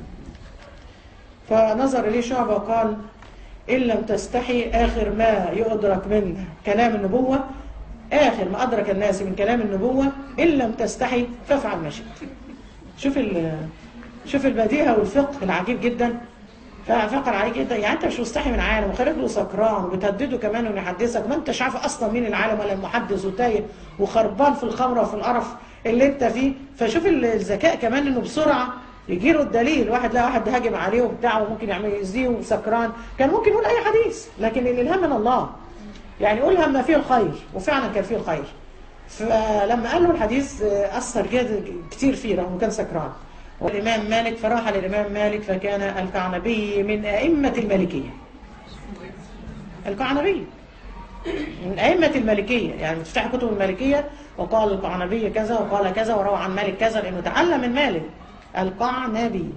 فنظر إليه شعبة وقال إن لم تستحي آخر ما يؤدرك من كلام النبوة آخر ما أدرك الناس من كلام النبوة إن لم تستحي فافعل ما شئت شوف شوف البديهة والفقه العجيب جدا ففقر عليك انت يعني انت مش مستحي من عالم وخارج له سكران وبتهدده كمان انه يحدثك ما انتش عارف اصلا مين العالم ولا المحدث وتايه وخربان في الخمره وفي القرف اللي انت فيه فشوف الذكاء كمان انه بسرعه يجي له الدليل واحد لا واحد هاجم عليه وبتاع وممكن يعمل يأذيه وسكران كان ممكن يقول اي حديث لكن الالهام من الله يعني قولها ما فيه الخير وفعلا كان فيه الخير فلما قال له الحديث اثر جد كتير فيه رغم كان سكران والإمام مالك فراح للإمام مالك فكان الكعنبي من أئمة المالكية الكعنبي من أئمة المالكية يعني تفتح كتب المالكية وقال القعنبي كذا وقال كذا وروى عن مالك كذا لأنه تعلم من مالك القعنبي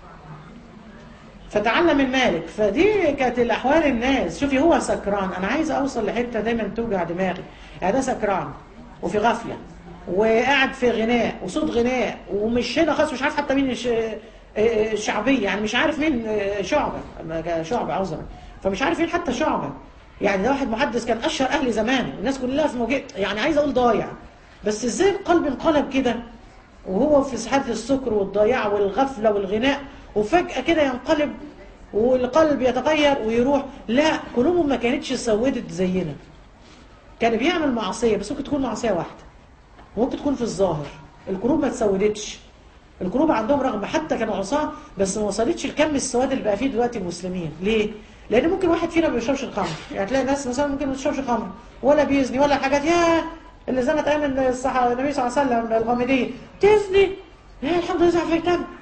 فتعلم من مالك فدي كانت الأحوال الناس شوفي هو سكران أنا عايز أوصل لحتة دايما توجع دماغي يعني ده سكران وفي غفلة وقاعد في غناء وصوت غناء ومش هنا خالص مش عارف حتى مين الشعبية يعني مش عارف مين شعبة شعبة عذرا فمش عارف مين حتى شعبة يعني ده واحد محدث كان أشهر أهل زمانه الناس كلها في موجه يعني عايز أقول ضايع بس إزاي القلب انقلب كده وهو في حالة السكر والضياع والغفلة والغناء وفجأة كده ينقلب والقلب يتغير ويروح لا قلوبهم ما كانتش سودت زينا كان بيعمل معصية بس ممكن تكون معصية واحدة ممكن تكون في الظاهر القلوب ما تسودتش القلوب عندهم رغم حتى كانوا عصاه بس ما وصلتش الكم السواد اللي بقى فيه دلوقتي المسلمين ليه؟ لان ممكن واحد فينا ما بيشربش الخمر يعني تلاقي ناس مثلا ممكن ما تشربش خمر ولا بيزني ولا حاجات يا اللي زنت ايام الصحابه النبي صلى الله عليه وسلم الغامديه تزني يا الحمد لله في كتاب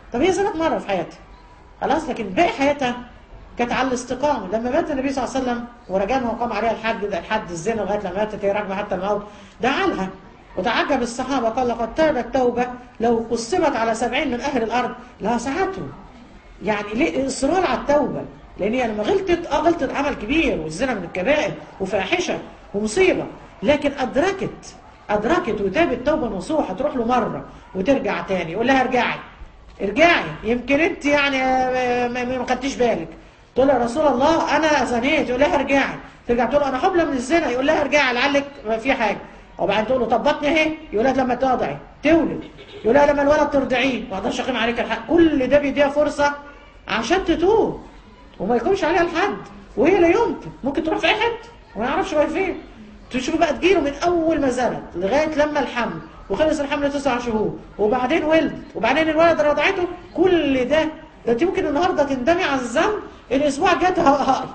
طب هي زنت مره في حياتها خلاص لكن باقي حياتها كانت على الاستقامه لما مات النبي صلى الله عليه وسلم ورجمها وقام عليها الحد ده الحد الزنا لغايه لما ماتت هي راجمه حتى الموت دعا لها وتعجب الصحابه قال لقد تابت توبه لو قسمت على سبعين من اهل الارض لوسعتهم يعني ليه اصرار على التوبه لان هي لما غلطت اه غلطت عمل كبير والزنا من الكبائر وفاحشه ومصيبه لكن ادركت ادركت وتابت توبه نصوحه تروح له مره وترجع تاني يقول لها ارجعي ارجعي يمكن انت يعني آه، ما ما- ما خدتيش بالك تقول يا رسول الله انا زنيت يقول لها ارجعي ترجع تقول له انا حبلى من الزنا يقول لها ارجعي لعلك ما في حاجه وبعدين تقول له طب بطني اهي يقول لها لما تضعي تولد يقول لها لما الولد ترضعيه ما اقدرش اقيم عليك الحق كل ده بيديها فرصه عشان تتوب وما يكونش عليها الحد وهي لا يمكن ممكن تروح في اي حته وما يعرفش هو فين تشوف بقى تجيله من اول ما زنت لغايه لما الحمل وخلص الحمل تسع شهور وبعدين ولدت وبعدين الولد رضعته كل ده ده انت ممكن النهارده تندمي على الذنب الاسبوع الجاي تهقهقي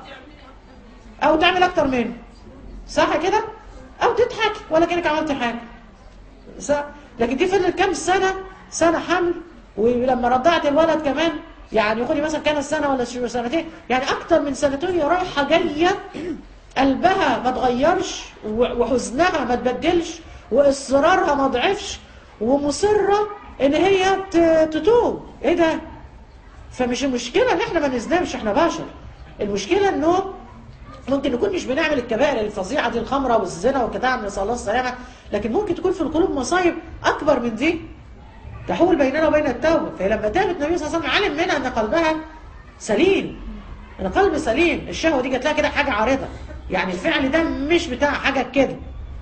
او تعمل اكتر منه صح كده او تضحك ولا كانك عملت حاجه صح لكن دي فضلت كام سنه سنه حمل ولما رضعت الولد كمان يعني خدي مثلا كانت سنه ولا ش- سنتين يعني اكتر من سنتين هي رايحه جايه قلبها ما اتغيرش و- وحزنها ما تبدلش واصرارها ما ضعفش ومصره ان هي ت- تتوب ايه ده فمش المشكله ان احنا ما نذنبش احنا بشر المشكله انه ممكن نكون مش بنعمل الكبائر الفظيعه دي الخمره والزنا وكده نسال الله السلامه لكن ممكن تكون في القلوب مصايب اكبر من دي تحول بيننا وبين التوبه فلما تابت النبي صلى الله عليه وسلم علم منها ان قلبها سليم ان قلب سليم الشهوه دي جات لها كده حاجه عارضه يعني الفعل ده مش بتاع حاجه كده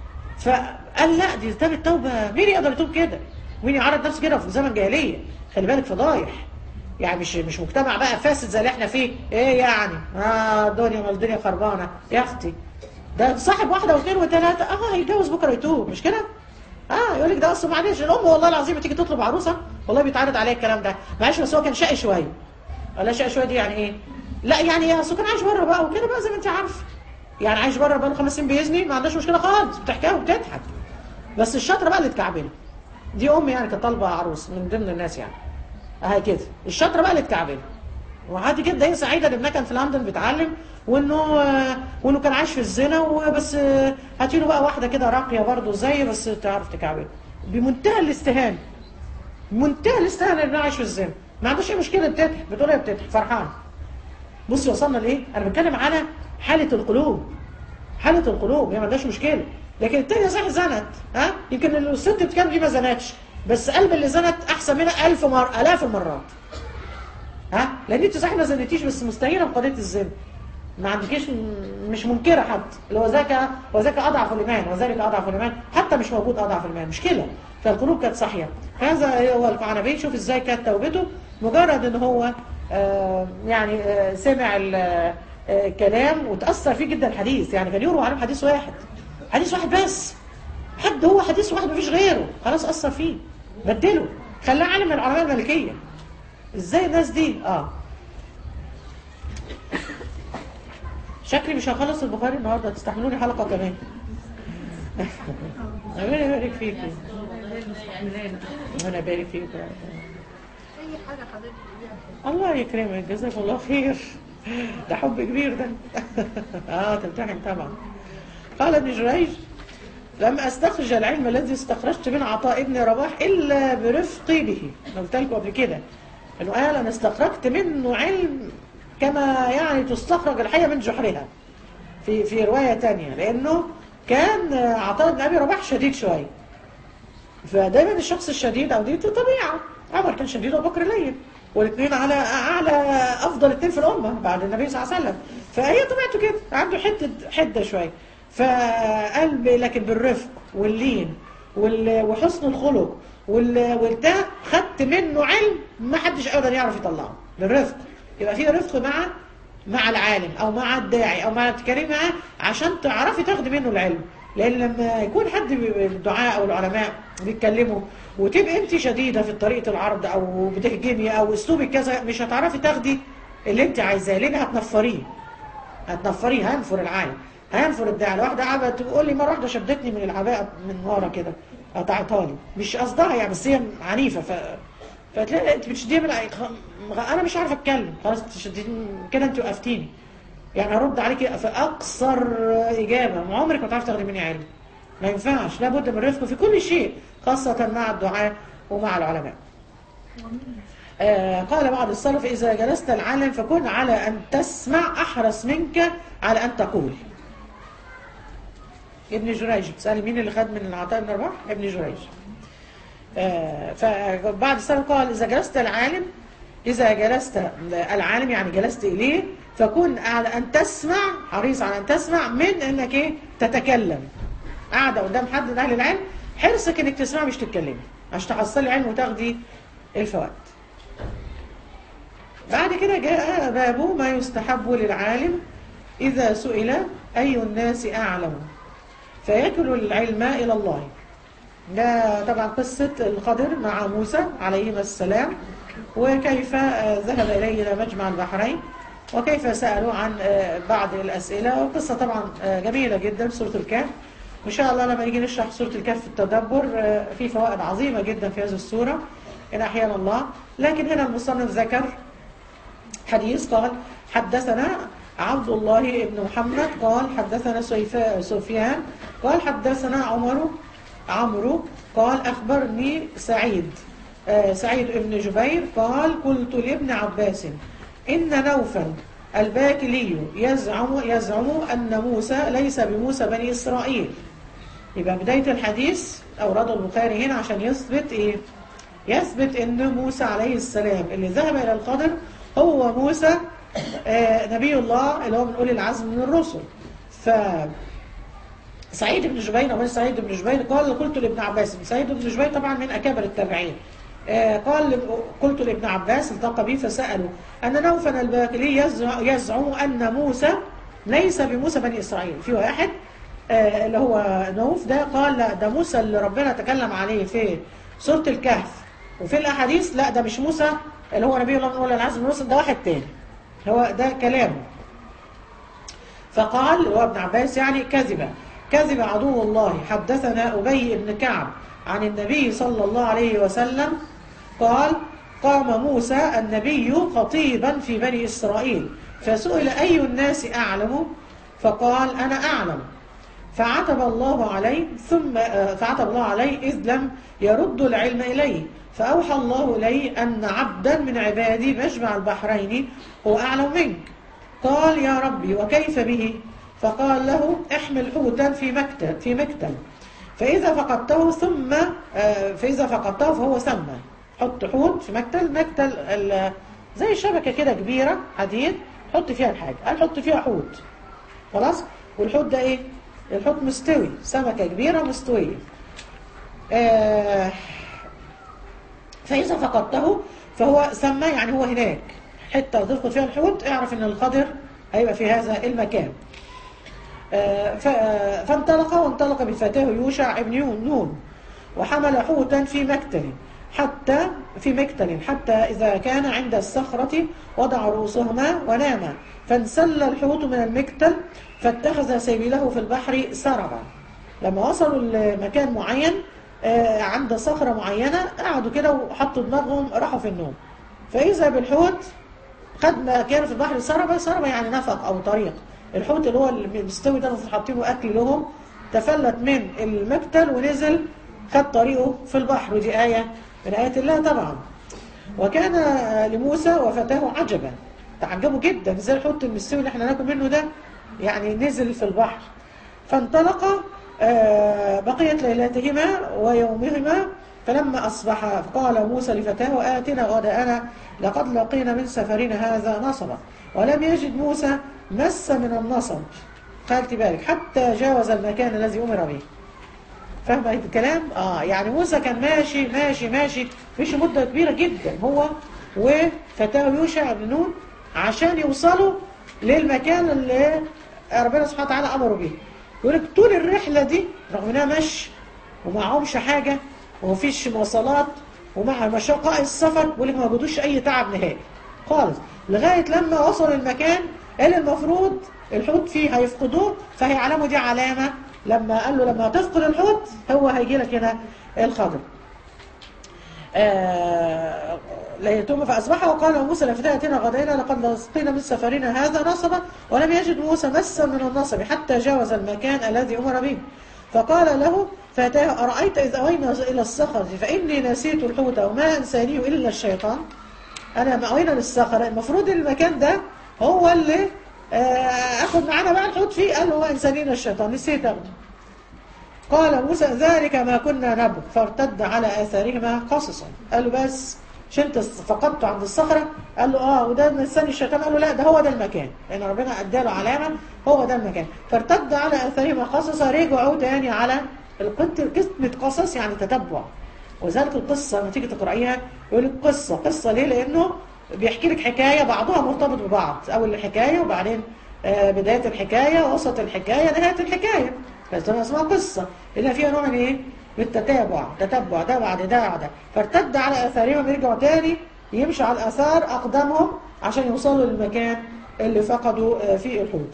فقال لا دي تابت توبه مين يقدر يتوب كده مين يعرض نفسه كده في زمن جاهليه خلي بالك فضايح يعني مش مش مجتمع بقى فاسد زي اللي احنا فيه ايه يعني اه الدنيا ما الدنيا خربانه يا اختي ده صاحب واحده واثنين وثلاثه اه هيتجوز بكره يتوب مش كده اه يقول لك ده اصل معلش الام والله العظيم تيجي تطلب عروسه والله بيتعرض عليها الكلام ده معلش بس هو كان شقي شويه ولا شقي شويه دي يعني ايه لا يعني اصل كان عايش بره بقى وكده بقى زي ما انت عارفه يعني عايش بره بقى له خمس سنين بيزني ما عندهاش مشكله خالص بتحكيها وبتضحك بس الشاطره بقى اللي اتكعبله دي امي يعني كانت طالبه عروس من ضمن الناس يعني اهي كده الشاطره بقى اللي اتكعبله وعادي جدا هي سعيده ان ابنها كان في لندن بيتعلم وانه آه، وانه كان عايش في الزنا وبس آه، هاتي له بقى واحده كده راقيه برضه زي بس تعرف تكعبله بمنتهى الاستهانه منتهى الاستهانه انه عايش في الزنا ما عندوش اي مشكله بتضحك بتقول هي بتضحك فرحان بصي وصلنا لايه؟ انا بتكلم على حاله القلوب حاله القلوب هي ما عندهاش مشكله لكن التانية صح زنت ها يمكن الست بتتكلم دي ما زنتش بس قلب اللي زنت احسن منها ألف مر الاف المرات ها لان انت صحيح ما زنتيش بس مستهينه بقضيه الزنا ما عندكيش مش منكره حتى لو ذاك وذاك اضعف الايمان وذلك اضعف الايمان حتى مش موجود اضعف الايمان مشكله فالقلوب كانت صحيه هذا هو القعنبي شوف ازاي كانت توبته مجرد ان هو آه يعني آه سمع ال- آه كلام وتاثر فيه جدا الحديث يعني كان يروى عنه حديث واحد حديث واحد بس حد هو حديث واحد مفيش غيره خلاص اثر فيه بدله خلاه عالم من العلماء المالكيه ازاي الناس دي اه شكلي مش هخلص البخاري النهارده تستحملوني حلقه كمان ربنا يبارك فيكي ربنا يبارك فيكي اي حاجه حضرتك تقوليها الله يكرمك جزاك الله خير ده حب كبير ده اه تمتحن طبعا قال ابن جريج لم استخرج العلم الذي استخرجت من عطاء ابن رباح الا برفقي به أنا قلت لكم قبل كده انه قال انا استخرجت منه علم كما يعني تستخرج الحيه من جحرها في في روايه تانية لانه كان عطاء بن ابي رباح شديد شويه فدايما الشخص الشديد او دي طبيعه عمر كان شديد وابو بكر لين والاثنين على اعلى افضل اثنين في الامه بعد النبي صلى الله عليه وسلم فهي طبيعته كده عنده حته حده شويه فقال ب- لكن بالرفق واللين وال- وحسن الخلق وال- والده خدت منه علم ما حدش ابدا يعرف يطلعه بالرفق يبقى في رفق مع مع العالم او مع الداعي او مع الكريم معاه عشان تعرفي تاخدي منه العلم لان لما يكون حد من الدعاء او العلماء بيتكلموا وتبقى انت شديده في طريقه العرض او بتهجمي او اسلوبك كذا مش هتعرفي تاخدي اللي انت عايزاه لان هتنفريه هتنفريه هينفر العالم هينفر الداعي الواحده قاعده تقول لي مره واحده شدتني من العباءه من ورا كده قطعتها لي مش قصدها يعني بس هي عنيفه ف فتلاقي انت بتشديها من خ- انا مش عارفه اتكلم خلاص تشديني كده انت وقفتيني يعني ارد عليكي في اقصر اجابه ما عمرك ما تعرفي تاخدي مني علم ما ينفعش لابد من الرفق في كل شيء خاصه مع الدعاء ومع العلماء آه قال بعض السلف إذا جلست العالم فكن على أن تسمع أحرص منك على أن تقول ابن جريج بتسألي مين اللي خد من العطاء بن رباح ابن جريج آه فبعض السلف قال إذا جلست العالم إذا جلست العالم يعني جلست إليه فكن على أن تسمع حريص على أن تسمع من أنك إيه تتكلم قاعدة قدام حد من أهل العلم حرصك أنك تسمع مش تتكلمي عشان تحصلي علم وتاخدي الفوائد بعد كده جاء باب ما يستحب للعالم إذا سئل أي الناس أعلم فيكل العلم إلى الله ده طبعا قصة الخضر مع موسى عليهما السلام وكيف آه، ذهب إليه إلى مجمع البحرين وكيف سألوا عن آه، بعض الأسئلة وقصة طبعا آه، جميلة جدا سورة الكهف وإن شاء الله لما نيجي نشرح سورة الكهف في التدبر آه، في فوائد عظيمة جدا في هذه السورة إن أحيانا الله لكن هنا المصنف ذكر حديث قال حدثنا عبد الله بن محمد قال حدثنا سيفا- سفيان قال حدثنا عمر عمرو قال أخبرني سعيد آه، سعيد بن جبير قال قلت لابن عباس إن نوفل الباكلي يزعم يزعم أن موسى ليس بموسى بني إسرائيل يبقى بداية الحديث أورده البخاري هنا عشان يثبت إيه؟ يثبت إن موسى عليه السلام اللي ذهب إلى القدر هو موسى آه نبي الله اللي هو من أولي العزم من الرسل ف سعيد بن جبير أو سعيد بن جبير قال قلت لابن عباس سعيد بن جبير طبعا من أكابر التابعين آه قال قلت لابن عباس التقى بي فسأله أن نوفل الباقلي يزع- يزعم أن موسى ليس بموسى بني إسرائيل في واحد آه، اللي هو نوف ده قال لا ده موسى اللي ربنا تكلم عليه في سورة الكهف وفي الأحاديث لا ده مش موسى اللي هو نبي الله من أولى العزم من الرسل ده واحد تاني هو ده كلامه فقال هو ابن عباس يعني كذب كذب عدو الله حدثنا أبي بن كعب عن النبي صلى الله عليه وسلم قال قام موسى النبي خطيبا في بني إسرائيل فسئل أي الناس أعلم فقال أنا أعلم فعتب الله عليه ثم آه، فعتب الله عليه إذ لم يرد العلم إليه فأوحى الله إليه أن عبدا من عبادي مجمع البحرين هو أعلم منك قال يا ربي وكيف به فقال له احمل حوتا في مكتل في مكتل فإذا فقدته ثم آه، فإذا فقدته فهو سمى حط حوت في مكتل مكتل ال- زي شبكة كده كبيرة حديد حط فيها الحاجة قال حط فيها حوت خلاص والحوت ده ايه الحوت مستوي سمكة كبيرة مستوية آه فإذا فقدته فهو سمى يعني هو هناك حتة تدخل فيها الحوت اعرف ان الخضر هيبقى في هذا المكان آه، ف- فانطلق وانطلق بفتاه يوشع ابن نون وحمل حوتا في مكتل حتى في مكتل حتى إذا كان عند الصخرة وضع رؤوسهما وناما فانسل الحوت من المكتل فاتخذ سبيله في البحر سربا لما وصلوا لمكان معين آه، عند صخرة معينة قعدوا كده وحطوا دماغهم راحوا في النوم فإذا بالحوت خد مكانه في البحر سربة سربة يعني نفق أو طريق الحوت اللي هو المستوي ده المفروض حاطينه أكل لهم تفلت من المكتل ونزل خد طريقه في البحر ودي آية من آيات الله طبعا وكان لموسى وفتاه عجبا تعجبوا جدا ازاي الحوت المستوي اللي احنا ناكل منه ده يعني نزل في البحر فانطلق آه، بقيت ليلتهما ويومهما فلما أصبح قال موسى لفتاه آتنا غداءنا لقد لقينا من سفرنا هذا نصبا ولم يجد موسى مس من النصب خالتي بالك حتى جاوز المكان الذي أمر به فاهم الكلام؟ اه يعني موسى كان ماشي ماشي ماشي مشي مدة كبيرة جدا هو وفتاه يوشع بن نون عشان يوصلوا للمكان اللي ربنا سبحانه وتعالى أمره به يقول لك طول الرحلة دي رغم انها مشي ومعهمش حاجة ومفيش مواصلات ومع مشقة السفر بيقول لك ما بدوش أي تعب نهائي خالص لغاية لما وصلوا المكان اللي المفروض الحوت فيه هيفقدوه فهيعلموا دي علامة لما قال له لما تفقد الحوت هو هيجي لك هنا الخضر آه ليتم فأصبح وقال موسى لفتاتنا غدينا لقد لسقينا من سفرنا هذا نصبا ولم يجد موسى مسا من النصب حتى جاوز المكان الذي أمر به فقال له فتاه أرأيت إذ أوينا إلى الصخرة فإني نسيت الحوت وما أنسانيه إلا الشيطان أنا ما أوينا للصخرة المفروض المكان ده هو اللي آه أخذ معانا بقى الحوت فيه قال له هو إنسانين الشيطان نسيت أخده قال موسى ذلك ما كنا نبغ فارتد على آثارهما قصصا قال له بس شلت فقدته عند الصخرة قال له اه وده لسان الشيطان قال له لا ده هو ده المكان لأن ربنا اداله علامة هو ده المكان فارتد على آثارهما قصصا رجعوا تاني على القنت كلمة قصص يعني تتبع وذلك القصة لما تيجي تقرأيها يقول لك قصة قصة ليه لأنه بيحكي لك حكاية بعضها مرتبط ببعض أول الحكاية وبعدين آه بداية الحكاية وسط الحكاية نهاية الحكاية بس ده اسمها قصة إلا فيها نوع من إيه؟ من التتابع تتبع ده بعد ده بعد ده فارتد على آثارهم يرجعوا تاني يمشوا على الآثار أقدامهم عشان يوصلوا للمكان اللي فقدوا فيه الحوت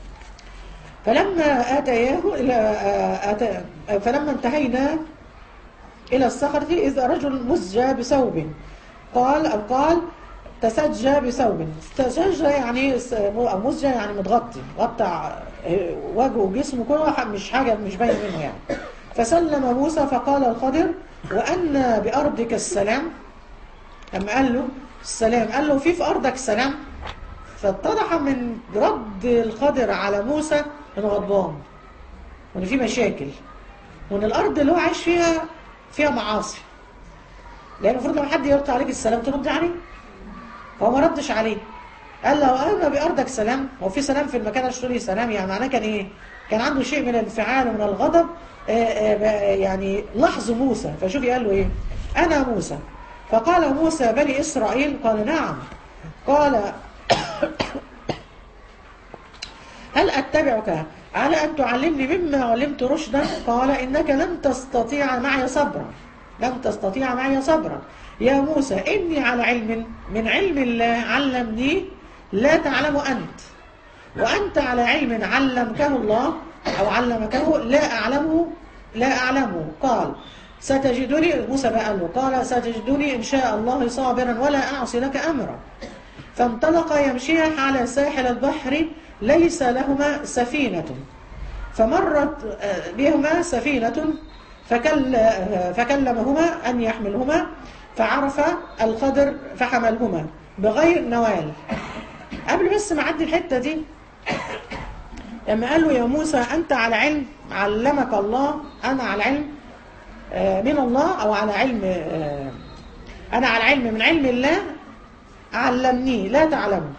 فلما آتياه إلى آتى فلما انتهينا إلى الصخرة إذا رجل مزجى بثوب قال أو قال تسجى بثوب تسجى يعني أو مزجى يعني متغطي غطى وجهه وجسمه كله مش حاجة مش باين منه يعني فسلم موسى فقال الخضر وأن بأرضك السلام لما قال له السلام قال له في في أرضك السلام فاتضح من رد الخضر على موسى انه غضبان وان في مشاكل وان الارض اللي هو عايش فيها فيها معاصي لان المفروض لما حد يرد عليك السلام ترد عليه فهو ما ردش عليه قال له انا بارضك سلام هو في سلام في المكان اللي لي سلام يعني معناه كان ايه كان عنده شيء من الانفعال ومن الغضب يعني لحظ موسى فشوفي قال له ايه انا موسى فقال موسى بني اسرائيل قال نعم قال هل أتبعك على أن تعلمني مما علمت رشدا قال إنك لن تستطيع معي صبرا لن تستطيع معي صبرا يا موسى إني على علم من علم الله علمني لا تعلم أنت وأنت على علم علمكه الله أو علمكه لا أعلمه لا أعلمه قال ستجدني موسى بقى له قال ستجدني إن شاء الله صابرا ولا أعصي لك أمرا فانطلقا يمشيا على ساحل البحر ليس لهما سفينة فمرت بهما سفينة فكل فكلمهما أن يحملهما فعرف القدر فحملهما بغير نوال قبل بس ما عدي الحتة دي لما قال له يا موسى أنت على علم علمك الله أنا على علم من الله أو على علم أنا على علم من علم الله علمني لا تعلمه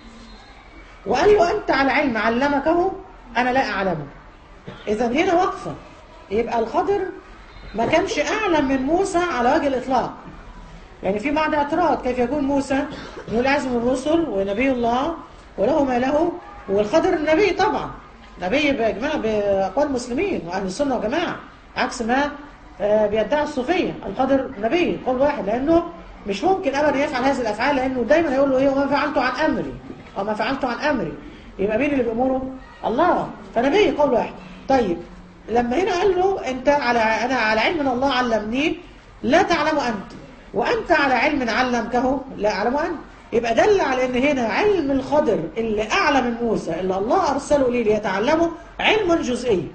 وقال له أنت على علم علمكه أنا لا أعلمه إذا هنا وقفة يبقى الخضر ما كانش أعلم من موسى على وجه الإطلاق يعني في بعض اعتراض كيف يكون موسى ذو العزم الرسل ونبي الله وله ما له والخضر النبي طبعا نبي بجماعة بأقوال المسلمين وأهل السنة وجماعة عكس ما بيدعي الصوفية الخضر نبي قول واحد لأنه مش ممكن ابدا يفعل هذه الافعال لانه دايما يقول له ايه وما فعلت عن امري او ما فعلت عن امري يبقى مين اللي بيامره الله فنبي قول واحد طيب لما هنا قال له انت على انا على علم من الله علمني لا تعلم انت وانت على علم علمكه لا اعلم انت يبقى دل على ان هنا علم الخضر اللي اعلى من موسى اللي الله ارسله ليه ليتعلمه علم جزئي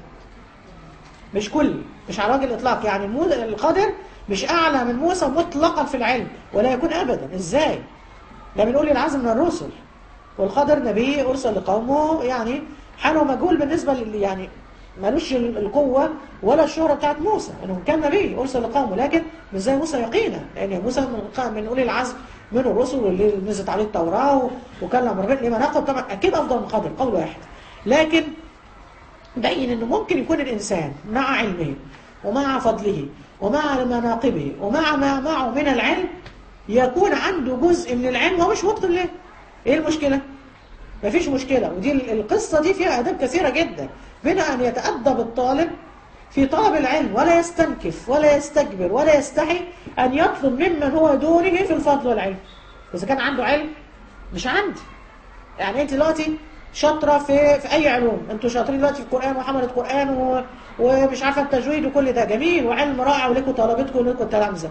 مش كلي مش على وجه الاطلاق يعني الخضر مش أعلى من موسى مطلقا في العلم ولا يكون أبدا إزاي ده بنقول العزم من الرسل والخضر نبي أرسل لقومه يعني حاله مجهول بالنسبة لل يعني ملوش القوة ولا الشهرة بتاعت موسى انه كان نبي أرسل لقومه لكن مش زي موسى يقينا لأن موسى من, من أولي العزم من الرسل واللي نزلت عليه التوراة وكلم ربنا لما ناخد طبعا أكيد أفضل من خضر قول واحد لكن بين انه ممكن يكون الإنسان مع علمه ومع فضله ومع مناقبه ومع ما معه من العلم يكون عنده جزء من العلم ومش مبطل له ايه المشكلة مفيش مشكلة ودي القصة دي فيها أداب كثيرة جدا منها أن يتأدب الطالب في طلب العلم ولا يستنكف ولا يستكبر ولا يستحي أن يطلب ممن هو دونه في الفضل والعلم إذا كان عنده علم مش عندي يعني أنت دلوقتي شاطرة في في أي علوم أنتوا شاطرين دلوقتي في القرآن وحملة قرآن و... ومش عارفة التجويد وكل ده جميل وعلم رائع ولكم طلبتكم ولكم تلامذة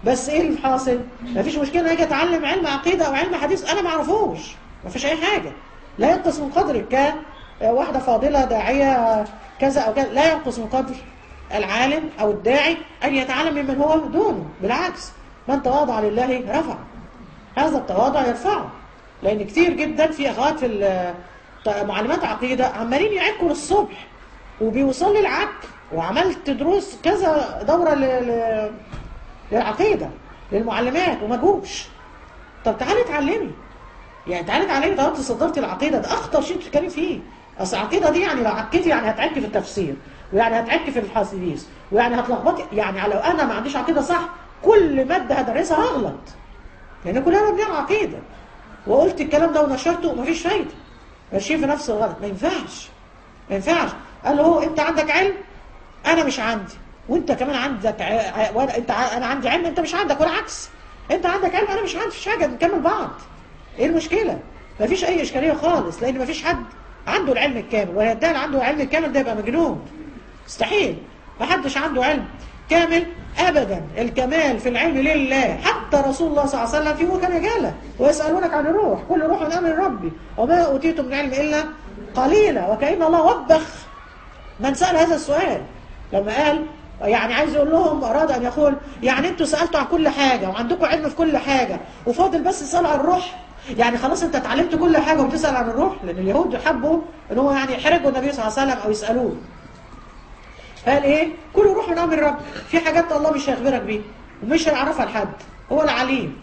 بس ايه الحاصل مفيش مشكله ان اجي اتعلم علم عقيده او علم حديث انا ما اعرفوش مفيش اي حاجه لا ينقص من قدرك كواحده فاضله داعيه كذا او كذا لا ينقص من قدر العالم او الداعي ان يتعلم ممن هو دونه بالعكس من تواضع لله رفع هذا التواضع يرفعه لان كتير جدا في اخوات في ال- معلمات عقيده عمالين يعكوا للصبح وبيوصل لي العك وعملت دروس كذا دوره ل... ل... للعقيده للمعلمات وما جوش طب تعالي اتعلمي يعني تعالي اتعلمي طالما تصدرتي العقيده ده اخطر شيء تتكلمي فيه اصل العقيده دي يعني لو عكيتي يعني هتعكي في التفسير ويعني هتعكي في الحديث ويعني هتلخبطي يعني لو انا ما عنديش عقيده صح كل ماده هدرسها هغلط لان كلنا مبنيه على عقيده وقلت الكلام ده ونشرته ومفيش فايده ماشيين في نفس الغلط ما ينفعش ما ينفعش قال له هو انت عندك علم انا مش عندي وانت كمان عندك ع... ع... وانا انت ع... انا عندي علم انت مش عندك والعكس انت عندك علم انا مش عندي مفيش حاجه نكمل بعض ايه المشكله مفيش اي اشكاليه خالص لان مفيش حد عنده العلم الكامل ويدعي عنده العلم الكامل ده يبقى مجنون مستحيل محدش عنده علم كامل ابدا الكمال في العلم لله حتى رسول الله صلى الله عليه وسلم فيه كان جاله ويسالونك عن الروح كل روح من امر ربي وما اوتيتم من علم الا قليلا وكأن الله وبخ من سأل هذا السؤال لما قال يعني عايز يقول لهم أراد أن يقول يعني أنتوا سألتوا عن كل حاجة وعندكم علم في كل حاجة وفاضل بس تسأل عن الروح يعني خلاص أنت اتعلمت كل حاجة وبتسأل عن الروح لأن اليهود حبوا أن هو يعني يحرجوا النبي صلى الله عليه وسلم أو يسألوه قال إيه كل روح من أمر الرب في حاجات الله مش هيخبرك بيها ومش هيعرفها لحد هو العليم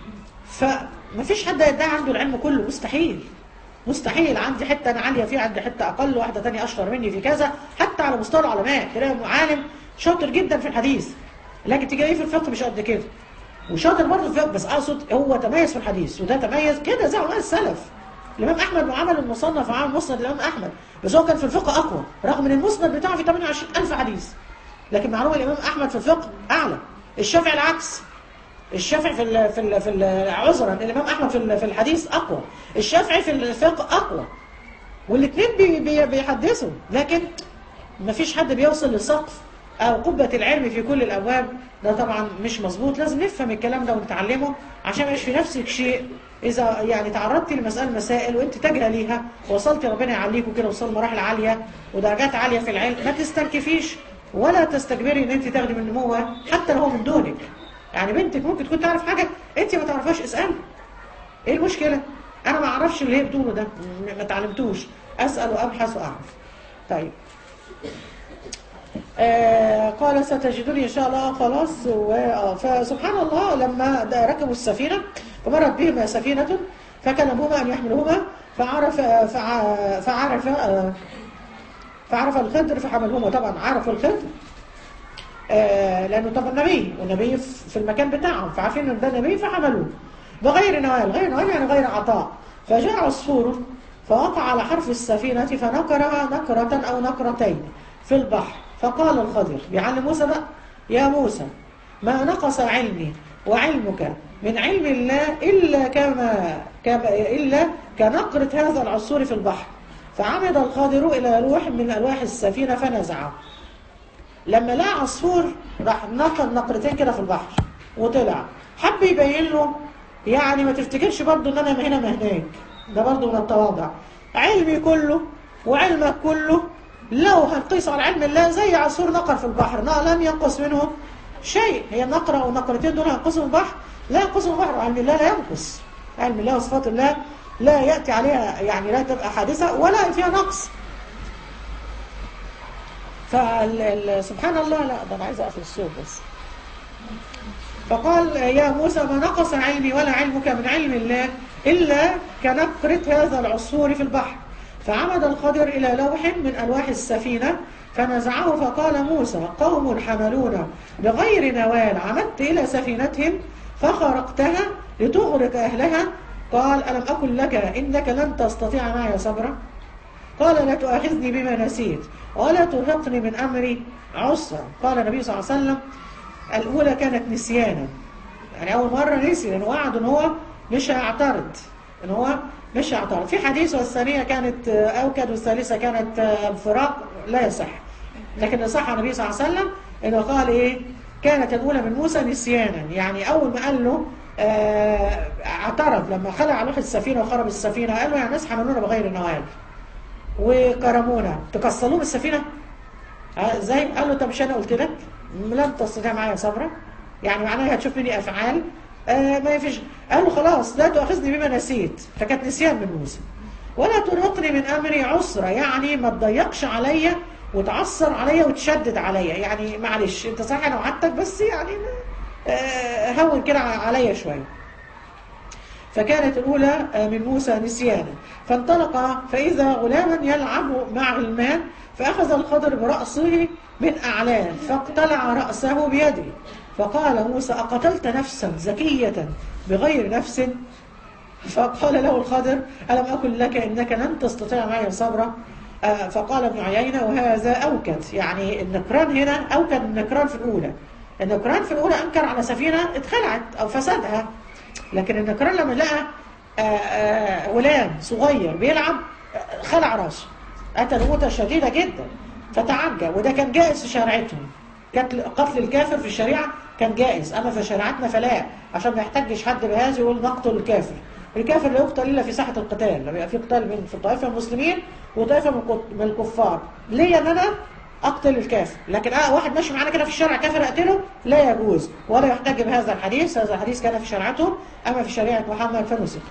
فمفيش حد يدعي عنده العلم كله مستحيل مستحيل عندي حتة أنا عالية فيه عندي حتة أقل واحدة تانية أشطر مني في كذا حتى على مستوى العلماء تلاقي عالم شاطر جدا في الحديث لكن تلاقيه في الفقه مش قد كده وشاطر برضه في الفقه بس أقصد هو تميز في الحديث وده تميز كده زي علماء السلف الإمام أحمد وعمل المصنف وعمل مسند الإمام أحمد بس هو كان في الفقه أقوى رغم إن المسند بتاعه في 28000 حديث لكن معلومة الإمام أحمد في الفقه أعلى الشافعي العكس الشافعي في ال في ال في ال- عذرا الامام احمد في ال- في الحديث اقوى الشافعي في الفقه اقوى والاثنين بي بي بيحدثوا لكن ما فيش حد بيوصل لسقف او قبه العلم في كل الابواب ده طبعا مش مظبوط لازم نفهم الكلام ده ونتعلمه عشان ما يبقاش في نفسك شيء اذا يعني تعرضتي لمساله مسائل وانت تجهليها وصلتي ربنا يعليكوا كده وصل مراحل عاليه ودرجات عاليه في العلم ما تستنكفيش ولا تستكبري ان انت تاخدي من نموها حتى لو هو من دونك يعني بنتك ممكن تكون تعرف حاجة انت ما تعرفهاش اسأل ايه المشكلة انا ما اعرفش اللي هي بتقوله ده م- ما تعلمتوش اسأل وابحث واعرف طيب آه قال ستجدني ان شاء الله خلاص و- آه، فسبحان الله لما د- ركبوا السفينة فمرت بهما سفينة فكلموهما ان يحملوهما فعرف فع- فعرف آه، فعرف الخضر فحملهما طبعا عرف الخضر آه، لانه طبعا نبي والنبي في المكان بتاعهم فعارفين ان ده نبي فحملوه بغير نوال غير نوال يعني غير عطاء فجاء عصفور فوقع على حرف السفينة فنكرها نكرة أو نكرتين في البحر فقال الخضر بيعلم موسى بقى يا موسى ما نقص علمي وعلمك من علم الله إلا كما, كما إلا كنقرة هذا العصفور في البحر فعمد الخضر إلى لوح من ألواح السفينة فنزعه لما لقى عصفور راح نقل نقرتين كده في البحر وطلع حب يبين له يعني ما تفتكرش برضو ان انا هنا ما هناك ده برضو من التواضع علمي كله وعلمك كله لو هنقيس على علم الله زي عصفور نقر في البحر لا لم ينقص منه شيء هي النقرة او النقرتين دول هينقصوا من البحر لا ينقصوا من البحر وعلم الله لا ينقص علم الله وصفات الله لا يأتي عليها يعني لا تبقى حادثة ولا فيها نقص فسبحان الله لا ده انا عايز اقفل الصوت بس فقال يا موسى ما نقص علمي ولا علمك من علم الله إلا كنقرة هذا العصفور في البحر فعمد الخضر إلى لوح من ألواح السفينة فنزعه فقال موسى قوم حملونا بغير نوال عمدت إلى سفينتهم فخرقتها لتغرق أهلها قال ألم أقل لك إنك لن تستطيع معي صبرا قال لا تؤاخذني بما نسيت ولا ترهقني من أمري عسرا قال النبي صلى الله عليه وسلم الأولى كانت نسيانا يعني أول مرة نسي لأنه وعد إن هو مش هيعترض إن هو مش هيعترض في حديث والثانية كانت أوكد والثالثة كانت فراق لا يصح لكن صح النبي صلى الله عليه وسلم إنه قال إيه كانت الأولى من موسى نسيانا يعني أول ما قال له آه، اعترض لما خلع لوح السفينة وخرب السفينة قال له يا ناس حملونا بغير النوال وكرمونا تكسلوه بالسفينة آه، زي قال له طب مش انا قلت لك لن تستطيع معايا صبرا يعني معناها هتشوف مني افعال آه ما فيش قال له خلاص لا تؤاخذني بما نسيت فكانت نسيان من موسى ولا ترهقني من امري عسرا يعني ما تضيقش عليا وتعصر عليا وتشدد عليا يعني معلش انت صحيح انا وعدتك بس يعني آه هون كده عليا شويه فكانت الأولى من موسى نسيانا فانطلق فإذا غلاما يلعب مع غلمان فأخذ الخضر برأسه من أعلاه فاقتلع رأسه بيده فقال موسى أقتلت نفسا زكية بغير نفس فقال له الخضر ألم أقل لك إنك لن تستطيع معي صبرا آه، فقال ابن عيينة وهذا أوكد يعني النكران هنا أوكد النكران في الأولى النكران في الأولى أنكر على سفينة اتخلعت أو فسدها لكن النكران لما لقى آه، آه، غلام صغير بيلعب آه، خلع راسه قتل موتة شديدة جدا فتعجب وده كان جائز في شريعتهم قتل قتل الكافر في الشريعة كان جائز أما في شريعتنا فلا عشان ما يحتجش حد بهذا يقول نقتل الكافر الكافر لا يقتل إلا في ساحة القتال لما يبقى في قتال بين في طائفة المسلمين وطائفة من الكت- من الكفار ليه ان أنا أقتل الكافر لكن آه واحد ماشي معانا كده في الشارع كافر أقتله لا يجوز ولا يحتج بهذا الحديث هذا الحديث كان في شريعتهم أما في شريعة محمد فنسخ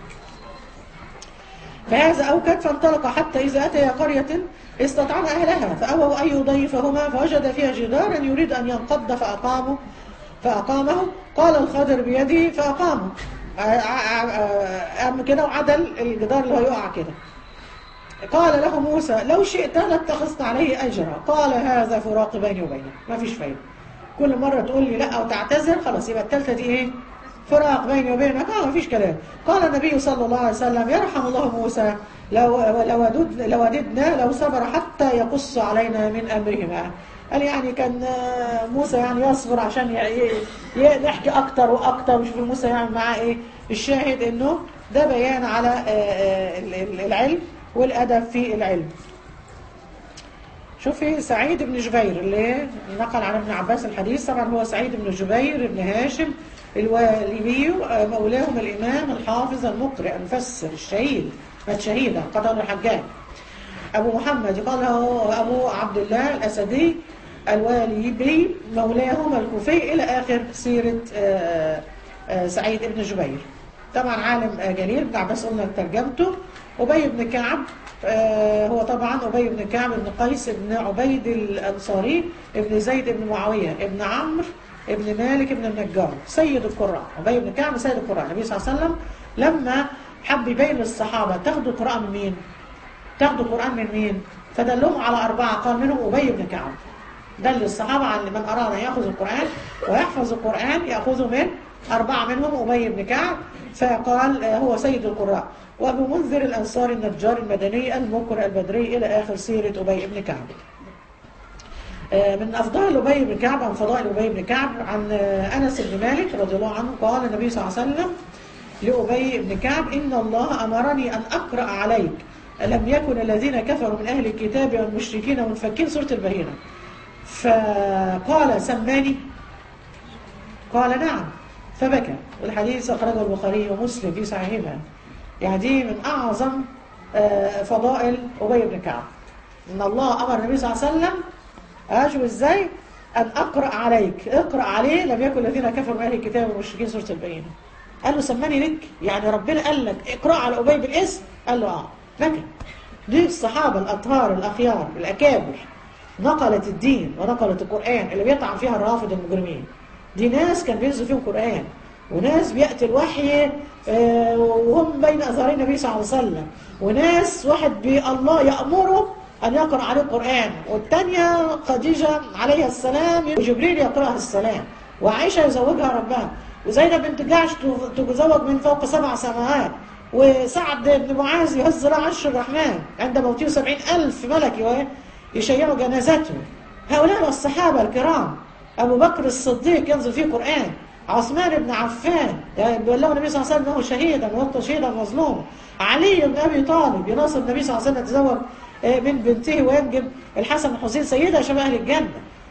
فهذا أوكد فانطلق حتى إذا أتي قرية استطعن أهلها فأبوا أن يضيفهما فوجد فيها جدارا يريد أن ينقض فأقاموا فأقامه قال الخضر بيده فأقامه آه، آه، آه، قام كده وعدل الجدار اللي هيقع كده قال له موسى لو شئت لاتخذت عليه أجرا قال هذا فراق بيني وبينك ما فيش فايدة كل مرة تقول لي لا أو تعتذر خلاص يبقى التالتة دي إيه فراق بيني وبينك اه ما فيش كلام قال النبي صلى الله عليه وسلم يرحم الله موسى لو لو ودد لو وددنا لو صبر حتى يقص علينا من امرهما قال يعني كان آه، موسى يعني يصبر عشان ي- ي- ي- نحكي اكتر واكتر وشوف موسى يعمل معاه ايه الشاهد انه ده بيان على آه، آه، ال- ال- العلم والادب في العلم شوفي سعيد بن جبير اللي نقل عن ابن عباس الحديث طبعا هو سعيد بن جبير بن هاشم الوالبي آه، مولاهم الإمام الحافظ المقرئ المفسر الشهيد مات شهيدا قتل الحجاج أبو محمد قال هو أبو عبد الله الأسدي الوالبي مولاهم الكوفي إلى آخر سيرة آه، آه، سعيد بن جبير طبعا عالم آه، جليل ابن عباس قلنا ترجمته أبي بن كعب آه، هو طبعا أبي بن كعب بن قيس بن عبيد الأنصاري ابن زيد بن معاوية ابن عمرو ابن مالك ابن النجار سيد القراء أبي بن كعب سيد القراء النبي صلى الله عليه وسلم لما حب يبين للصحابة تاخدوا القرآن من مين؟ تاخدوا القرآن من مين؟ فدلهم على أربعة قال منهم أبي بن كعب دل الصحابة على من أراد أن يأخذ القرآن ويحفظ القرآن يأخذه من أربعة منهم أبي بن كعب فقال آه، هو سيد القراء وأبو منذر الأنصاري النجار المدني المقرئ البدري إلى آخر سيرة أبي بن كعب آه، من أفضل أبي بن كعب عن فضائل أبي بن كعب عن آه، أنس بن مالك رضي الله عنه قال النبي صلى الله عليه وسلم لأبي بن كعب إن الله أمرني أن أقرأ عليك لم يكن الذين كفروا من أهل الكتاب والمشركين منفكين سورة البهينة فقال سماني قال نعم فبكى والحديث أخرجه البخاري ومسلم في صحيحهما يعني دي من أعظم آه، فضائل أبي بن كعب إن الله أمر النبي صلى الله عليه وسلم أشوف إزاي أن أقرأ عليك اقرأ عليه لم يكن الذين كفروا من أهل الكتاب والمشركين سورة البينة قال له سماني لك يعني ربنا قال لك اقرأ على أبي بالاسم قال له آه بكى دي الصحابة الأطهار الأخيار الأكابر نقلت الدين ونقلت القرآن اللي بيطعن فيها الرافض المجرمين دي ناس كان بينزل فيهم قرآن وناس بيأتي الوحي آه، وهم بين أثاري النبي صلى الله عليه وسلم وناس واحد بي الله يأمره أن يقرأ عليه القرآن والتانية خديجة عليها السلام وجبريل يقرأها السلام وعائشة يزوجها ربها وزينب بنت جعش تزوج من فوق سبع سماوات وسعد بن معاذ يهز له عرش الرحمن عند موته سبعين ألف ملك يشيعوا جنازته هؤلاء الصحابة الكرام أبو بكر الصديق ينزل فيه قرآن عثمان بن عفان بلغ النبي صلى الله عليه وسلم أنه شهيدا وقت شهيدا مظلوم علي بن أبي طالب يناصر النبي صلى الله عليه وسلم يتزوج من بنته وينجب الحسن والحسين سيدة شباب أهل الجنة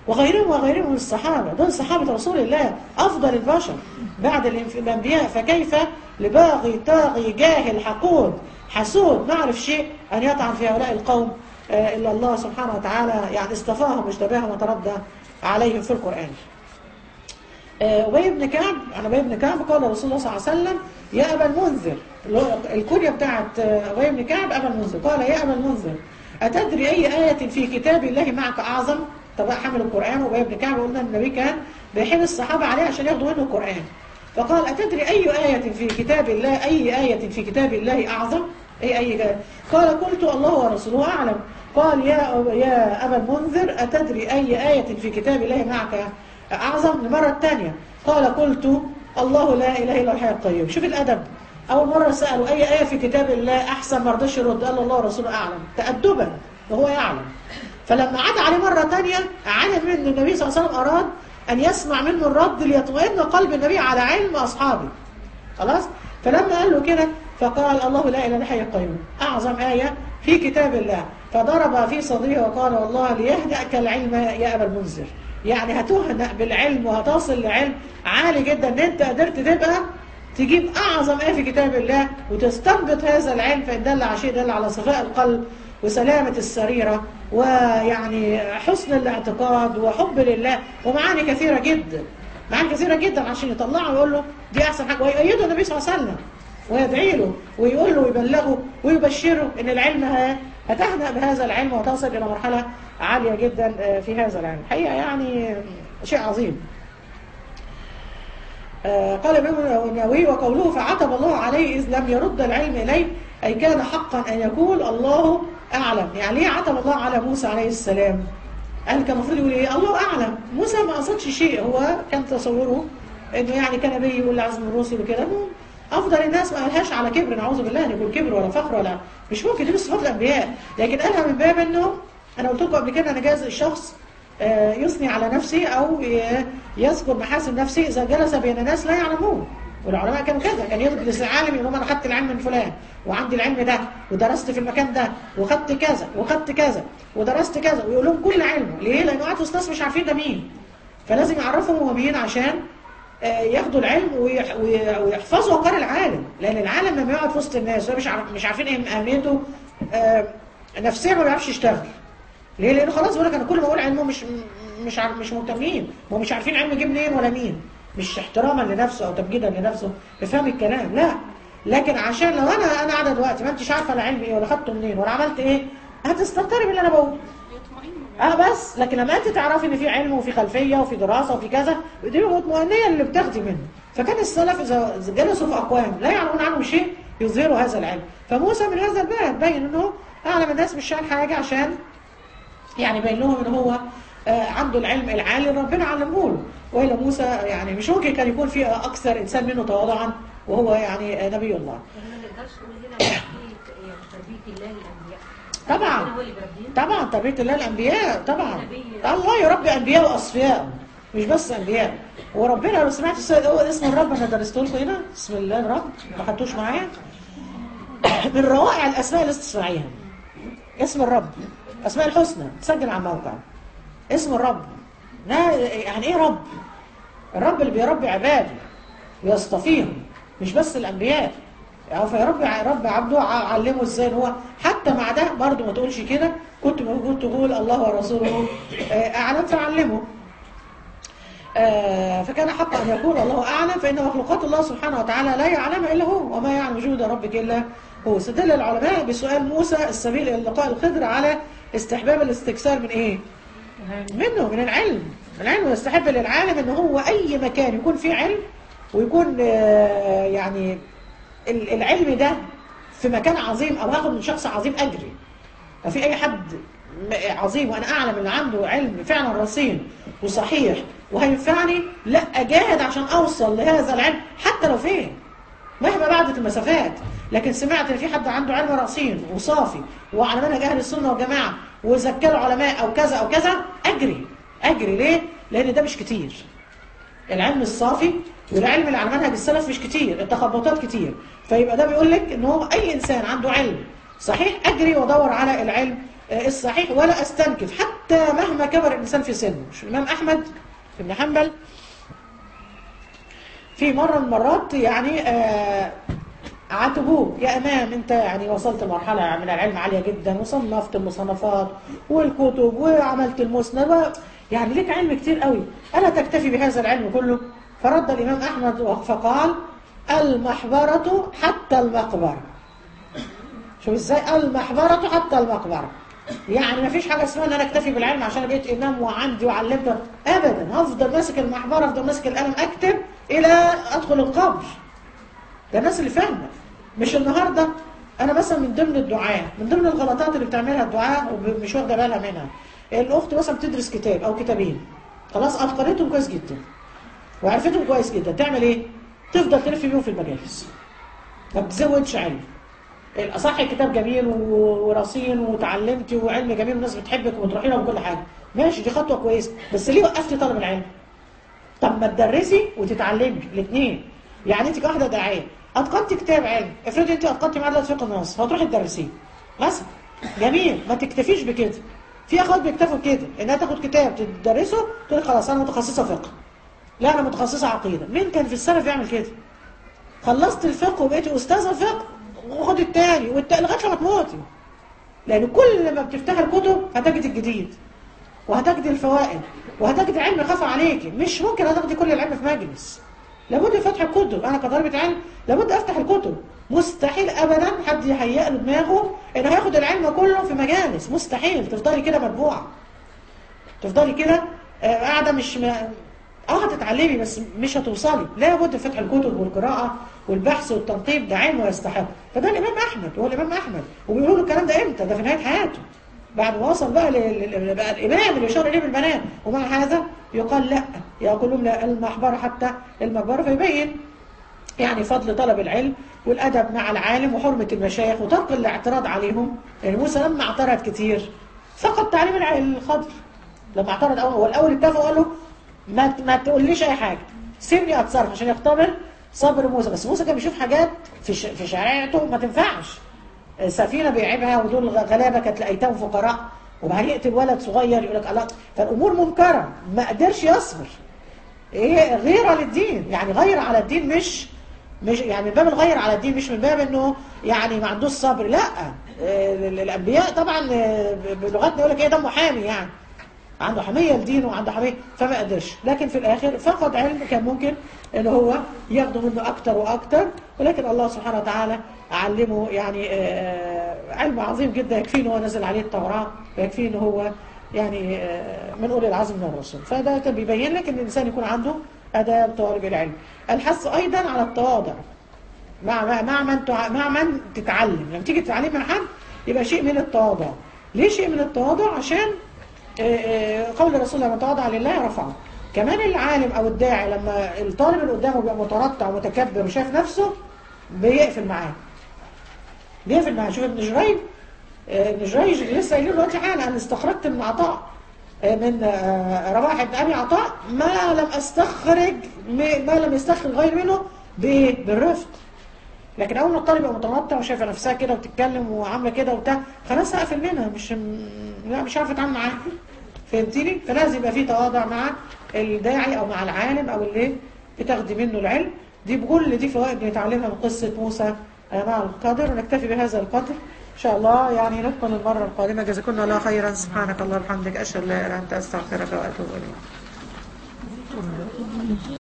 وغيرهم وغيرهم من الصحابة دول صحابة رسول الله أفضل البشر بعد الانف- الأنبياء فكيف لباغي طاغي جاهل حقود حسود ما عرف شيء أن يطعن في هؤلاء القوم آه، إلا الله سبحانه وتعالى يعني اصطفاهم واجتباهم وتردى عليهم في القرآن آه، أبي بن كعب عن أبي بن كعب قال رسول الله صلى الله عليه وسلم يا أبا المنذر اللي هو الكنية بتاعت آه، أبي بن كعب أبا المنذر قال يا أبا المنذر أتدري أي آية في كتاب الله معك أعظم طبعا حمل القرآن وأبي بن كعب قلنا النبي كان بيحب الصحابة عليه عشان ياخدوا منه القرآن فقال أتدري أي آية في كتاب الله أي آية في كتاب الله أعظم أي أي آية قال قلت الله ورسوله أعلم قال يا يا أبا المنذر أتدري أي آية في كتاب الله معك أعظم المرة الثانية قال قلت الله لا إله إلا الحي القيوم شوف الأدب أول مرة سألوا أي آية في كتاب الله أحسن ما رضاش يرد قال الله ورسوله أعلم تأدبا وهو يعلم فلما عاد عليه مرة تانية علم من النبي صلى الله عليه وسلم أراد أن يسمع منه الرد ليطمئن قلب النبي على علم أصحابه خلاص فلما قال له كده فقال الله لا اله الا الحي القيوم اعظم ايه في كتاب الله فضرب في صدره وقال والله ليهدأك العلم يا ابا المنذر يعني هتهنأ بالعلم وهتصل لعلم عالي جدا ان انت قدرت تبقى تجيب اعظم ايه في كتاب الله وتستنبط هذا العلم فان دل على شيء دل على صفاء القلب وسلامة السريرة ويعني حسن الاعتقاد وحب لله ومعاني كثيرة جدا معاني كثيرة جدا عشان يطلعه ويقول له دي أحسن حاجة ويؤيده النبي صلى الله عليه وسلم ويدعي له ويقول له ويبلغه ويبشره ان العلم ها- هتهنأ بهذا العلم وتصل الى مرحلة عالية جدا آه، في هذا العلم حقيقة يعني شيء عظيم آه، قال ابن النووي وقوله فعتب الله عليه إذ لم يرد العلم إليه أي كان حقا أن يقول الله أعلم يعني ليه عتب الله على موسى عليه السلام قال كان المفروض يقول إيه الله أعلم موسى ما قصدش شيء هو كان تصوره إنه يعني كان نبي ولا عزم الرسل وكده إنه أفضل الناس ما قالهاش على كبر نعوذ بالله أن يكون كبر ولا فخر ولا مش ممكن دي من صفات الأنبياء لكن قالها من باب إنه أنا قلت لكم قبل كده أنا جاز الشخص آه، يثني على نفسه أو ي- يذكر محاسن نفسه إذا جلس بين ناس لا يعلمون والعلماء كانوا كذا كان يجلس العالم يقول لهم أنا خدت العلم من فلان وعندي العلم ده ودرست في المكان ده وخدت كذا وخدت كذا ودرست كذا ويقول لهم كل علمه ليه؟ لأنه قاعد وسط ناس مش عارفين ده مين فلازم يعرفهم هو مين عشان آه، ياخدوا العلم ويح- وي- ويحفظوا وقار العالم لأن العالم لما يقعد في وسط الناس وهو مش عارف- مش عارفين ايه أهميته آه، نفسيا ما بيعرفش يشتغل ليه؟ لأنه خلاص بيقول لك أنا كل ما أقول علمه مش مش عارف مش مهتمين ما مش عارفين علم جه منين ولا مين مش احتراما لنفسه أو تمجيدا لنفسه بفهم الكلام لا لكن عشان لو أنا أنا قاعدة دلوقتي ما أنتش عارفة أنا علمي إيه ولا خدته منين ولا عملت إيه هتستغربي باللي أنا بقوله اه بس لكن لما انت تعرفي ان في علم وفي خلفيه وفي دراسه وفي كذا دي مطمئنيه اللي بتاخدي منه فكان السلف اذا جلسوا في اقوام لا يعلمون عنهم شيء يظهروا هذا العلم فموسى من هذا الباب بين انه اعلم الناس مش شان حاجه عشان يعني بين لهم ان هو آه، عنده العلم العالي اللي ربنا علمه له والا موسى يعني مش ممكن كان يكون في اكثر انسان منه تواضعا وهو يعني آه، نبي الله ما نقدرش نقول هنا في تربية الله للأنبياء طبعا ربنا هو اللي بيربينا طبعا تربية الله الأنبياء طبعا نبي. الله يربي أنبياء وأصفياء مش بس أنبياء وربنا لو سمعت السيد هو اسم الرب أنا درسته لكم هنا بسم الله الرب ما خدتوش معايا من روائع الأسماء اللي تسمعيها اسم الرب أسماء الحسنى تسجل على الموقع اسم الرب لا يعني إيه رب الرب اللي بيربي عباده ويصطفيهم مش بس الأنبياء يعني فيربي رب عبده ع- علمه ازاي إن هو حتى مع ده برضه ما تقولش كده كنت موجود تقول الله ورسوله آه، اعلم فعلمه آه، فكان حقا ان يقول الله اعلم فان مخلوقات الله سبحانه وتعالى لا يعلمها الا هو وما يعلم وجود ربك الا هو استدل العلماء بسؤال موسى السبيل الى لقاء الخضر على استحباب الاستكثار من ايه؟ منه من العلم العلم يستحب للعالم ان هو اي مكان يكون فيه علم ويكون آه، يعني ال- العلم ده في مكان عظيم او هاخد من شخص عظيم اجري لو في اي حد م- عظيم وانا اعلم ان عنده علم فعلا رصين وصحيح وهينفعني لا اجاهد عشان اوصل لهذا العلم حتى لو فين مهما بعدت المسافات لكن سمعت ان في حد عنده علم رصين وصافي وعلى منهج اهل السنه والجماعه وزكى العلماء او كذا او كذا اجري اجري ليه؟ لان ده مش كتير العلم الصافي والعلم اللي على منهج السلف مش كتير التخبطات كتير فيبقى ده بيقول لك ان هو اي انسان عنده علم صحيح اجري وادور على العلم آه، الصحيح ولا استنكف حتى مهما كبر الانسان في سنه مش الامام احمد بن حنبل في مرة من المرات يعني آه، عاتبوه يا امام انت يعني وصلت لمرحله من العلم عاليه جدا وصنفت المصنفات والكتب وعملت المسند و... يعني لك علم كتير قوي الا تكتفي بهذا العلم كله فرد الامام احمد فقال المحبره حتى المقبره شوف ازاي المحبره حتى المقبره يعني ما فيش حاجه اسمها ان انا اكتفي بالعلم عشان أنا بقيت امام وعندي وعلمت ابدا هفضل ماسك المحبره افضل ماسك القلم اكتب الى ادخل القبر ده الناس اللي فاهمه مش النهارده انا مثلا من ضمن الدعاء من ضمن الغلطات اللي بتعملها الدعاء ومش واخده بالها منها الاخت مثلا بتدرس كتاب او كتابين خلاص اتقنتهم كويس جدا وعرفتهم كويس جدا تعمل ايه تفضل تلف بيهم في المجالس ما بتزودش علم صح الكتاب جميل و- ورصين وتعلمتي وعلم جميل والناس بتحبك وتروحي لهم كل حاجه ماشي دي خطوه كويسه بس ليه وقفتي طلب العلم طب ما تدرسي وتتعلمي الاثنين يعني انت كواحده داعيه اتقنتي كتاب علم افرضي انت اتقنتي معادله فقه النص هتروحي تدرسيه مثلا جميل ما تكتفيش بكده في اخوات بيكتفوا بكده انها تاخد كتاب تدرسه تقول لك خلاص انا متخصصه فقه لا انا متخصصه عقيده مين كان في السلف يعمل كده خلصت الفقه وبقيتي استاذه فقه وخد التاني والتاني لغايه لما تموتي لان كل ما بتفتحي الكتب هتجد الجديد وهتجد الفوائد وهتجد علم خفى عليكي مش ممكن هتاخدي كل العلم في مجلس لابد من فتح الكتب انا كطالبه علم لابد افتح الكتب مستحيل ابدا حد يهيئ له دماغه انه هياخد العلم كله في مجالس مستحيل تفضلي كده متبوعه تفضلي كده آه، قاعده مش ما... اه هتتعلمي بس مش هتوصلي لابد من فتح الكتب والقراءه والبحث والتنقيب ده علم ويستحق فده الامام احمد هو الامام احمد وبيقولوا له الكلام ده امتى ده في نهايه حياته بعد ما وصل بقى لل- لل- بقى الامام اللي يشار اليه بالبنات ومع هذا يقال لا يقولون لا المحبره حتى المقبره فيبين يعني فضل طلب العلم والادب مع العالم وحرمه المشايخ وترك الاعتراض عليهم يعني موسى لما اعترض كتير فقد تعليم الع- الخضر لما اعترض اول هو الاول اتفق وقال له ما ت- ما تقوليش اي حاجه سيبني اتصرف عشان يختبر صبر موسى بس موسى كان بيشوف حاجات في ش- في شريعته ما تنفعش سفينه بيعيبها ودول غلابه كانت لايتام فقراء وبعدين يقتل ولد صغير يقول لك الله فالامور منكره ما قدرش يصبر ايه غيره للدين يعني غير على الدين مش مش يعني من باب الغير على الدين مش من باب انه يعني ما عندوش صبر لا آه، الانبياء طبعا آه، بلغتنا يقول لك ايه ده محامي يعني عنده حميه لدينه وعنده حميه فما قدرش لكن في الاخر فقد علم كان ممكن ان هو ياخده منه اكتر واكتر ولكن الله سبحانه وتعالى علمه يعني آه، علم عظيم جدا يكفيه ان هو نزل عليه التوراه ويكفيه ان هو يعني آه، من اولي العزم من الرسل فده كان بيبين لك ان الانسان يكون عنده اداب طالب العلم الحث ايضا على التواضع مع مع مع من تع- مع من تتعلم لما تيجي تتعلم مع حد يبقى شيء من التواضع ليه شيء من التواضع عشان آه، آه، قول الرسول لما تواضع لله رفعه كمان العالم او الداعي لما الطالب اللي قدامه بيبقى مترطع ومتكبر وشايف نفسه بيقفل معاه بيقفل معاه شوف ابن جريج آه، ابن جريج لسه قايلين دلوقتي حالا انا استخرجت من عطاء آه، من آه، رواح بن ابي عطاء ما لم استخرج م- ما لم يستخرج غير منه ب- بالرفق لكن اول ما الطالب يبقى متنطع وشايفه نفسها كده وبتتكلم وعامله كده وبتاع خلاص هقفل منها مش م- لا مش عارفه اتعامل معاها فهمتيني فلازم يبقى في تواضع مع الداعي او مع العالم او اللي بتاخدي منه العلم دي بكل دي فوائد بنتعلمها من قصه موسى آه، مع القدر ونكتفي بهذا القدر ان شاء الله يعني نتقن المره القادمه جزاكم الله خيرا سبحانك اللهم وبحمدك اشهد ان لا اله الا انت استغفرك واتوب اليك